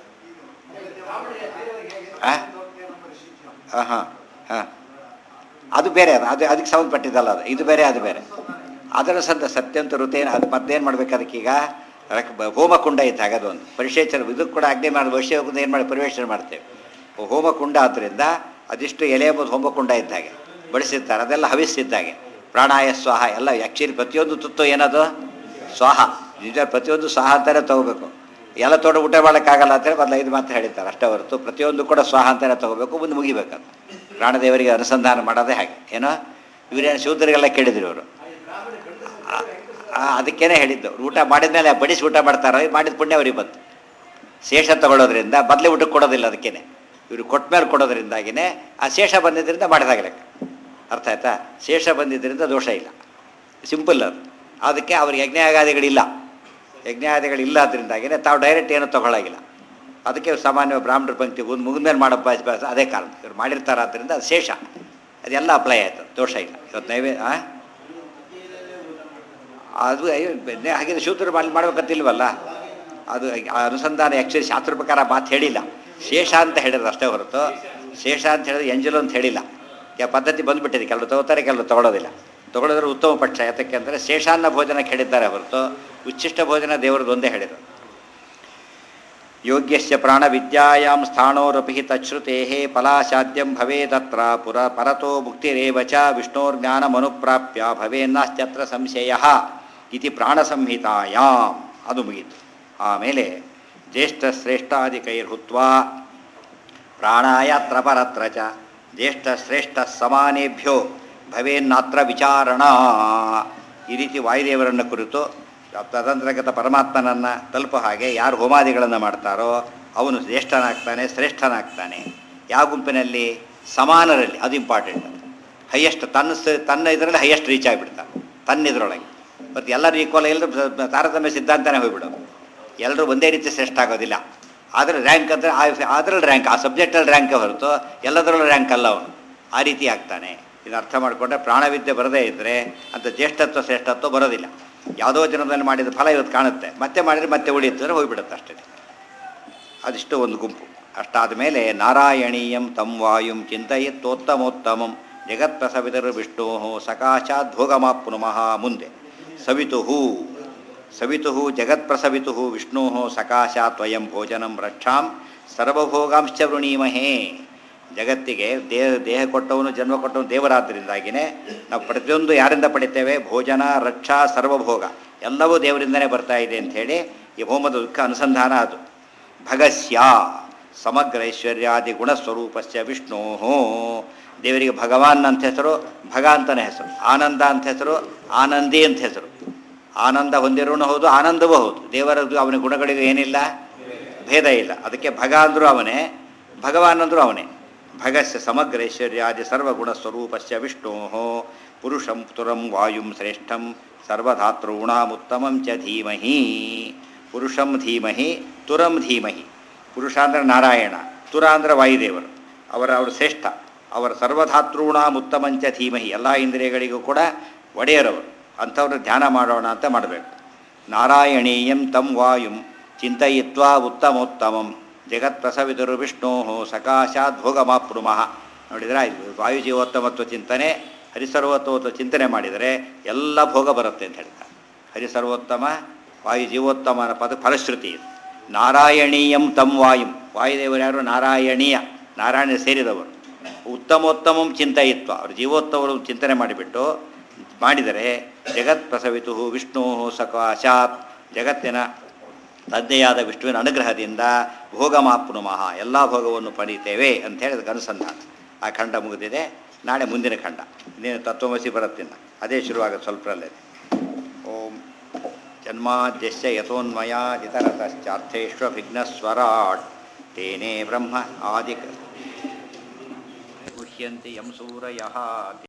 ಹಾಂ ಹಾಂ ಹಾಂ ಹಾಂ ಅದು ಬೇರೆ ಅದು ಅದು ಅದಕ್ಕೆ ಸಂಬಂಧಪಟ್ಟಿದ್ದಲ್ಲ ಅದು ಇದು ಬೇರೆ ಅದು ಬೇರೆ ಅದರ ಸಂತ ಸತ್ಯಂತ ಋತೇನ ಅದು ಮತ್ತೇನು ಮಾಡ್ಬೇಕು ಅದಕ್ಕೀಗ ರಕ್ ಬ- ಹೋಮಕುಂಡ ಇದ್ದಾಗ ಅದೊಂದು ಪರಿಶೇಚನ ಇದಕ್ಕೆ ಕೂಡ ಅಗ್ನಿ ಮಾಡಿ ವೈಶ್ಯಕುಂಡ ಏನು ಮಾಡಿ ಪರಿವೇಷಣೆ ಮಾಡ್ತೇವೆ ಹೋಮಕುಂಡ ಆದ್ದರಿಂದ ಅದಿಷ್ಟು ಎಲೆ ಎಂಬುದು ಹೋಮಕುಂಡ ಇದ್ದಾಗೆ ಬಡಿಸಿರ್ತಾರೆ ಅದೆಲ್ಲ ಹವಿಸ್ಸಿದ್ದಾಗೆ ಪ್ರಾಣಾಯ ಸ್ವಾಹ ಎಲ್ಲ ಆ್ಯಕ್ಚುಲಿ ಪ್ರತಿಯೊಂದು ತುತ್ತು ಏನದು ಸ್ವಾಹ ನಿಜ ಪ್ರತಿಯೊಂದು ಸ್ವಾಹ ಅಂತಾನೆ ತಗೋಬೇಕು ಎಲ್ಲ ತೋಟ ಊಟ ಮಾಡೋಕ್ಕಾಗಲ್ಲ ಅಂತೇಳಿ ಮೊದಲು ಐದು ಮಾತು ಹೇಳಿದ್ದಾರೆ ಅಷ್ಟೇ ಹೊರತು ಪ್ರತಿಯೊಂದು ಕೂಡ ಸ್ವಾಹ ಅಂತಾನೆ ತಗೋಬೇಕು ಮುಂದೆ ಮುಗಿಬೇಕು ಪ್ರಾಣದೇವರಿಗೆ ಅನುಸಂಧಾನ ಮಾಡೋದೇ ಹಾಗೆ ಏನೋ ಇವರೇನು ಶೂದ್ರರಿಗೆಲ್ಲ ಕೇಳಿದ್ರು ಇವರು ಅದಕ್ಕೇನೆ ಹೇಳಿದ್ದು ಊಟ ಮಾಡಿದ್ಮೇಲೆ ಬಡಿಸಿ ಊಟ ಮಾಡ್ತಾರೋ ಮಾಡಿದ ಪುಣ್ಯ ಅವ್ರಿಗೆ ಬಂತು ಶೇಷ ತಗೊಳ್ಳೋದ್ರಿಂದ ಬದಲೇ ಊಟಕ್ಕೆ ಕೊಡೋದಿಲ್ಲ ಅದಕ್ಕೇನೆ ಇವರು ಕೊಟ್ಟ ಮೇಲೆ ಕೊಡೋದ್ರಿಂದಾಗಿನೇ ಆ ಶೇಷ ಬಂದಿದ್ದರಿಂದ ಮಾಡಿದಾಗ ಲೆಕ್ಕ ಅರ್ಥ ಆಯ್ತಾ ಶೇಷ ಬಂದಿದ್ದರಿಂದ ದೋಷ ಇಲ್ಲ ಸಿಂಪಲ್ ಅದು ಅದಕ್ಕೆ ಅವ್ರಿಗೆ ಯಜ್ಞಾಗಾದಿಗಳಿಲ್ಲ ಯಜ್ಞಾದಿಗಳಿಲ್ಲ ಅದರಿಂದಾಗಿನೇ ತಾವು ಡೈರೆಕ್ಟ್ ಏನೂ ತಗೊಳ್ಳಾಗಿಲ್ಲ ಅದಕ್ಕೆ ಸಾಮಾನ್ಯ ಬ್ರಾಹ್ಮಣರ ಪಂಕ್ತಿ ಒಂದು ಮುಗಿದ್ಮೇಲೆ ಮಾಡೋ ಬಯಸ್ ಬಯಸ್ ಅದೇ ಕಾರಣ ಇವ್ರು ಮಾಡಿರ್ತಾರೆ ಆದ್ದರಿಂದ ಅದು ಶೇಷ ಅದೆಲ್ಲ ಅಪ್ಲೈ ಆಯಿತು ದೋಷ ಇಲ್ಲ ಇವತ್ತು ನೈವೇ ಆ? ಅದು ಅಯ್ಯೋ, ಬೆನ್ನೆ ಹಾಗಿದ್ರೆ ಶೂದ್ರ ಮಾಡಿ ಮಾಡ್ಬೇಕಂತಿಲ್ವಲ್ಲ ಅದು ಆ ಅನುಸಂಧಾನ ಆ್ಯಕ್ಚುಲಿ ಶಾಸ್ತ್ರ ಪ್ರಕಾರ ಮಾತು ಹೇಳಿಲ್ಲ ಶೇಷ ಅಂತ ಹೇಳಿರೋದು ಅಷ್ಟೇ ಹೊರತು ಶೇಷ ಅಂತ ಹೇಳಿದ್ರೆ ಎಂಜಲು ಅಂತ ಹೇಳಿಲ್ಲ ಯಾ ಪದ್ಧತಿ ಬಂದುಬಿಟ್ಟಿದೆ ಕೆಲವರು ತಗೋತಾರೆ ಕೆಲವರು ತಗೊಳ್ಳೋದಿಲ್ಲ ತಗೊಳ್ಳೋದ್ರೆ ಉತ್ತಮ ಪಕ್ಷ ಯಾತಕ್ಕೆ ಅಂದರೆ ಶೇಷಾನ್ನ ಭೋಜನ ಹೇಳಿದ್ದಾರೆ ಹೊರತು ಉಚ್ಚಿಷ್ಟ ಭೋಜನ ದೇವರದ್ದು ಒಂದೇ ಹೇಳಿದರು ಯೋಗ್ಯಸ್ಯ ಪ್ರಾಣವಿದ್ಯಾಯಾಂ ಸ್ಥಾಣೋರಪಿ ತಚ್ಛ್ರುತೆ ಫಲಾಸಾದ್ಯಂ ಭವೇದತ್ರ ಪುರ ಪರತೋ ಮುಕ್ತಿರೇವ ಚ ವಿಷ್ಣೋರ್ಜ್ಞಾನಮನುಪ್ರಾಪ್ಯ ಭವೇನ್ನಾಸ್ತ್ಯತ್ರ ಸಂಶಯ ಇತಿ ಪ್ರಾಣಸಂಹಿತಾಯಾಂ ಅದು ಮುಗೀತು ಆಮೇಲೆ ಜ್ಯೇಷ್ಠ ಶ್ರೇಷ್ಠಾದಿಕೈರ್ಹುತ್ವ ಪ್ರಾಣಾಯತ್ರ ಪರತ್ರ ಚ ಜ್ಯೇಷ್ಠ ಶ್ರೇಷ್ಠ ಸಮಾನೇಭ್ಯೋ ಭವೇನ್ನಾತ್ರ ವಿಚಾರಣ ಈ ರೀತಿ ವಾಯುದೇವರನ್ನು ಕುರಿತು ತದಂತ್ರಗತ ಪರಮಾತ್ಮನನ್ನು ತಲುಪೋ ಹಾಗೆ ಯಾರು ಹೋಮಾದಿಗಳನ್ನು ಮಾಡ್ತಾರೋ ಅವನು ಜ್ಯೇಷ್ಠನಾಗ್ತಾನೆ ಶ್ರೇಷ್ಠನಾಗ್ತಾನೆ ಯಾವ ಗುಂಪಿನಲ್ಲಿ ಸಮಾನರಲ್ಲಿ ಅದು ಇಂಪಾರ್ಟೆಂಟ್ ಹೈಯೆಸ್ಟ್ ತನ್ನ ಸ- ತನ್ನ ಇದರಲ್ಲಿ ಹೈಯೆಸ್ಟ್ ರೀಚ್ ಆಗಿಬಿಡ್ತಾನೆ ತನ್ನ ಇದರೊಳಗೆ ಮತ್ತು ಎಲ್ಲರೂ ಈಕ್ವಲ್ ಎಲ್ಲರೂ ತಾರತಮ್ಯ ಸಿದ್ಧಾಂತನೇ ಹೋಗ್ಬಿಡೋದು ಎಲ್ಲರೂ ಒಂದೇ ರೀತಿ ಶ್ರೇಷ್ಠ ಆಗೋದಿಲ್ಲ ಆದರೆ ರ್ಯಾಂಕ್ ಅಂದರೆ ಅದರಲ್ಲಿ ರ್ಯಾಂಕ್ ಆ ಸಬ್ಜೆಕ್ಟಲ್ಲಿ ರ್ಯಾಂಕ್ ಹೊರತು ಎಲ್ಲದರಲ್ಲೂ ರ್ಯಾಂಕ್ ಅಲ್ಲ ಅವನು ಆ ರೀತಿ ಆಗ್ತಾನೆ ಇದು ಅರ್ಥ ಮಾಡಿಕೊಂಡ್ರೆ ಪ್ರಾಣವಿದ್ಯೆ ಬರದೇ ಇದ್ದರೆ ಅಂತ ಜ್ಯೇಷ್ಠತ್ವ ಶ್ರೇಷ್ಠತ್ವ ಬರೋದಿಲ್ಲ ಯಾವುದೋ ಜನ್ಮದಲ್ಲಿ ಮಾಡಿದ ಫಲ ಇವತ್ತು ಕಾಣುತ್ತೆ ಮತ್ತೆ ಮಾಡಿದರೆ ಮತ್ತೆ ಉಳಿಯುತ್ತೆ ಅಂದರೆ ಹೋಗಿಬಿಡುತ್ತೆ ಅಷ್ಟೇ ಅದಿಷ್ಟು ಒಂದು ಗುಂಪು ಅಷ್ಟಾದ ಮೇಲೆ ನಾರಾಯಣೀಯಂ ತಂ ವಾಯುಂ ಚಿಂತಯಿತ್ತೋತ್ತಮೋತ್ತಮಂ ಜಗತ್ಪ್ರಸವಿತರು ವಿಷ್ಣೋ ಸಕಾಶಾತ್ ಭೋಗಮಾಪ್ನುಮಃ ಮುಂದೆ ಸವಿತು ಸವಿತು ಜಗತ್ಪ್ರಸವಿತು ವಿಷ್ಣೋ ಸಕಾಶಾತ್ ವಯಂ ಭೋಜನಂ ರಕ್ಷಾಂ ಸರ್ವಭೋಗಾಂಶ ವೃಣೀಮಹೇ ಜಗತ್ತಿಗೆ ದೇಹ ದೇಹ ಕೊಟ್ಟವನು ಜನ್ಮ ಕೊಟ್ಟವನು ದೇವರಾದ್ದರಿಂದಾಗಿಯೇ ನಾವು ಪ್ರತಿಯೊಂದು ಯಾರಿಂದ ಪಡಿತೇವೆ ಭೋಜನ ರಕ್ಷಾ ಸರ್ವಭೋಗ ಎಲ್ಲವೂ ದೇವರಿಂದನೇ ಬರ್ತಾ ಇದೆ ಅಂಥೇಳಿ ಈ ಹೋಮದ ದುಃಖ ಅನುಸಂಧಾನ ಅದು ಭಗಸ್ಯ ಸಮಗ್ರ ಐಶ್ವರ್ಯಾದಿ ಗುಣಸ್ವರೂಪಸ್ಯ ವಿಷ್ಣೋ ದೇವರಿಗೆ ಭಗವಾನ್ ಅಂತ ಹೆಸರು ಭಗ ಅಂತಲೇ ಹೆಸರು ಆನಂದ ಅಂತ ಹೆಸರು ಆನಂದಿ ಅಂತ ಹೆಸರು ಆನಂದ ಹೊಂದಿರೋನು ಹೌದು ಆನಂದವೂ ಹೌದು ದೇವರ ಅವನ ಗುಣಗಳಿಗೆ ಏನಿಲ್ಲ ಭೇದ ಇಲ್ಲ ಅದಕ್ಕೆ ಭಗ ಅಂದರೂ ಅವನೇ ಭಗವಾನ್ ಅಂದರೂ ಅವನೇ ಭಗಸ್ಯ ಸಮಗ್ರ ಐಶ್ವರ್ಯಾದಿ ಸರ್ವಗುಣ ಸ್ವರೂಪಸ್ಯ ವಿಷ್ಣೋ ಪುರುಷಂ ತುರಂ ವಾಯುಂ ಶ್ರೇಷ್ಠಂ ಸರ್ವಧಾತೃಣಾಮುತ್ತಮಂ ಚ ಧೀಮಹಿ ಪುರುಷಂ ಧೀಮಹಿ ತುರಂ ಧೀಮಹಿ ಪುರುಷ ಅಂದರೆ ನಾರಾಯಣ ತುರ ಅಂದರೆ ವಾಯುದೇವರು ಅವರ ಅವರು ಶ್ರೇಷ್ಠ ಅವರ ಸರ್ವಧಾತೃಣಾಮುತ್ತಮಂಚ ಧೀಮಹಿ ಎಲ್ಲ ಇಂದ್ರಿಯಗಳಿಗೂ ಕೂಡ ಒಡೆಯರವರು ಅಂಥವ್ರನ್ನ ಧ್ಯಾನ ಮಾಡೋಣ ಅಂತ ಮಾಡಬೇಕು ನಾರಾಯಣೀಯಂ ತಂ ವಾಯುಂ ಚಿಂತಯಿತ್ವಾ ಉತ್ತಮೋತ್ತಮಂ ಜಗತ್ಪ್ರಸವಿದರು ವಿಷ್ಣೋ ಸಕಾಶಾತ್ ಭೋಗಮಾಪ್ನುಮಃ ನೋಡಿದರೆ ವಾಯು ಜೀವೋತ್ತಮತ್ವ ಚಿಂತನೆ ಹರಿಸರ್ವೋತ್ತಮತ್ವ ಚಿಂತನೆ ಮಾಡಿದರೆ ಎಲ್ಲ ಭೋಗ ಬರುತ್ತೆ ಅಂತ ಹೇಳ್ತಾರೆ ಹರಿಸರ್ವೋತ್ತಮ ವಾಯು ಜೀವೋತ್ತಮನ ಪದ ಫಲಶ್ರುತಿ ಇದು ನಾರಾಯಣೀಯಂ ತಂ ವಾಯುಂ ವಾಯುದೇವರು ಯಾರು ನಾರಾಯಣೀಯ ನಾರಾಯಣ ಸೇರಿದವರು ಉತ್ತಮೋತ್ತಮಂ ಚಿಂತಯಿತ್ವ ಅವರು ಜೀವೋತ್ತಮರು ಚಿಂತನೆ ಮಾಡಿಬಿಟ್ಟು ಮಾಡಿದರೆ ಜಗತ್ ಪ್ರಸವಿತು ವಿಷ್ಣು ಸಕಾಶಾತ್ ಜಗತ್ತಿನ ತಂದೆಯಾದ ವಿಷ್ಣುವಿನ ಅನುಗ್ರಹದಿಂದ ಭೋಗಮಾಪ್ನುಮಃ ಎಲ್ಲ ಭೋಗವನ್ನು ಪಡೀತೇವೆ ಅಂತ ಹೇಳಿ ಅದಕ್ಕೆ ಅನುಸಂಧಾನ ಆ ಖಂಡ ಮುಗಿದಿದೆ ನಾಳೆ ಮುಂದಿನ ಖಂಡ ಇನ್ನೇನು ತತ್ವಮಸಿ ಬರುತ್ತಿಲ್ಲ ಅದೇ ಶುರುವಾಗುತ್ತೆ ಸ್ವಲ್ಪರಲ್ಲೇ ಓಂ ಜನ್ಮಾದ್ಯಸ್ಯ ಯಥೋನ್ಮಯಾದಿತರತಶ್ಚಾರ್ಥೇಷ್ವಭಿಘ್ನಸ್ವರಾಟ್ ತೇನೇ ಬ್ರಹ್ಮ ಆದಿ ಗುಹ್ಯಂತಿ ಯಂ ಸೂರಯಃ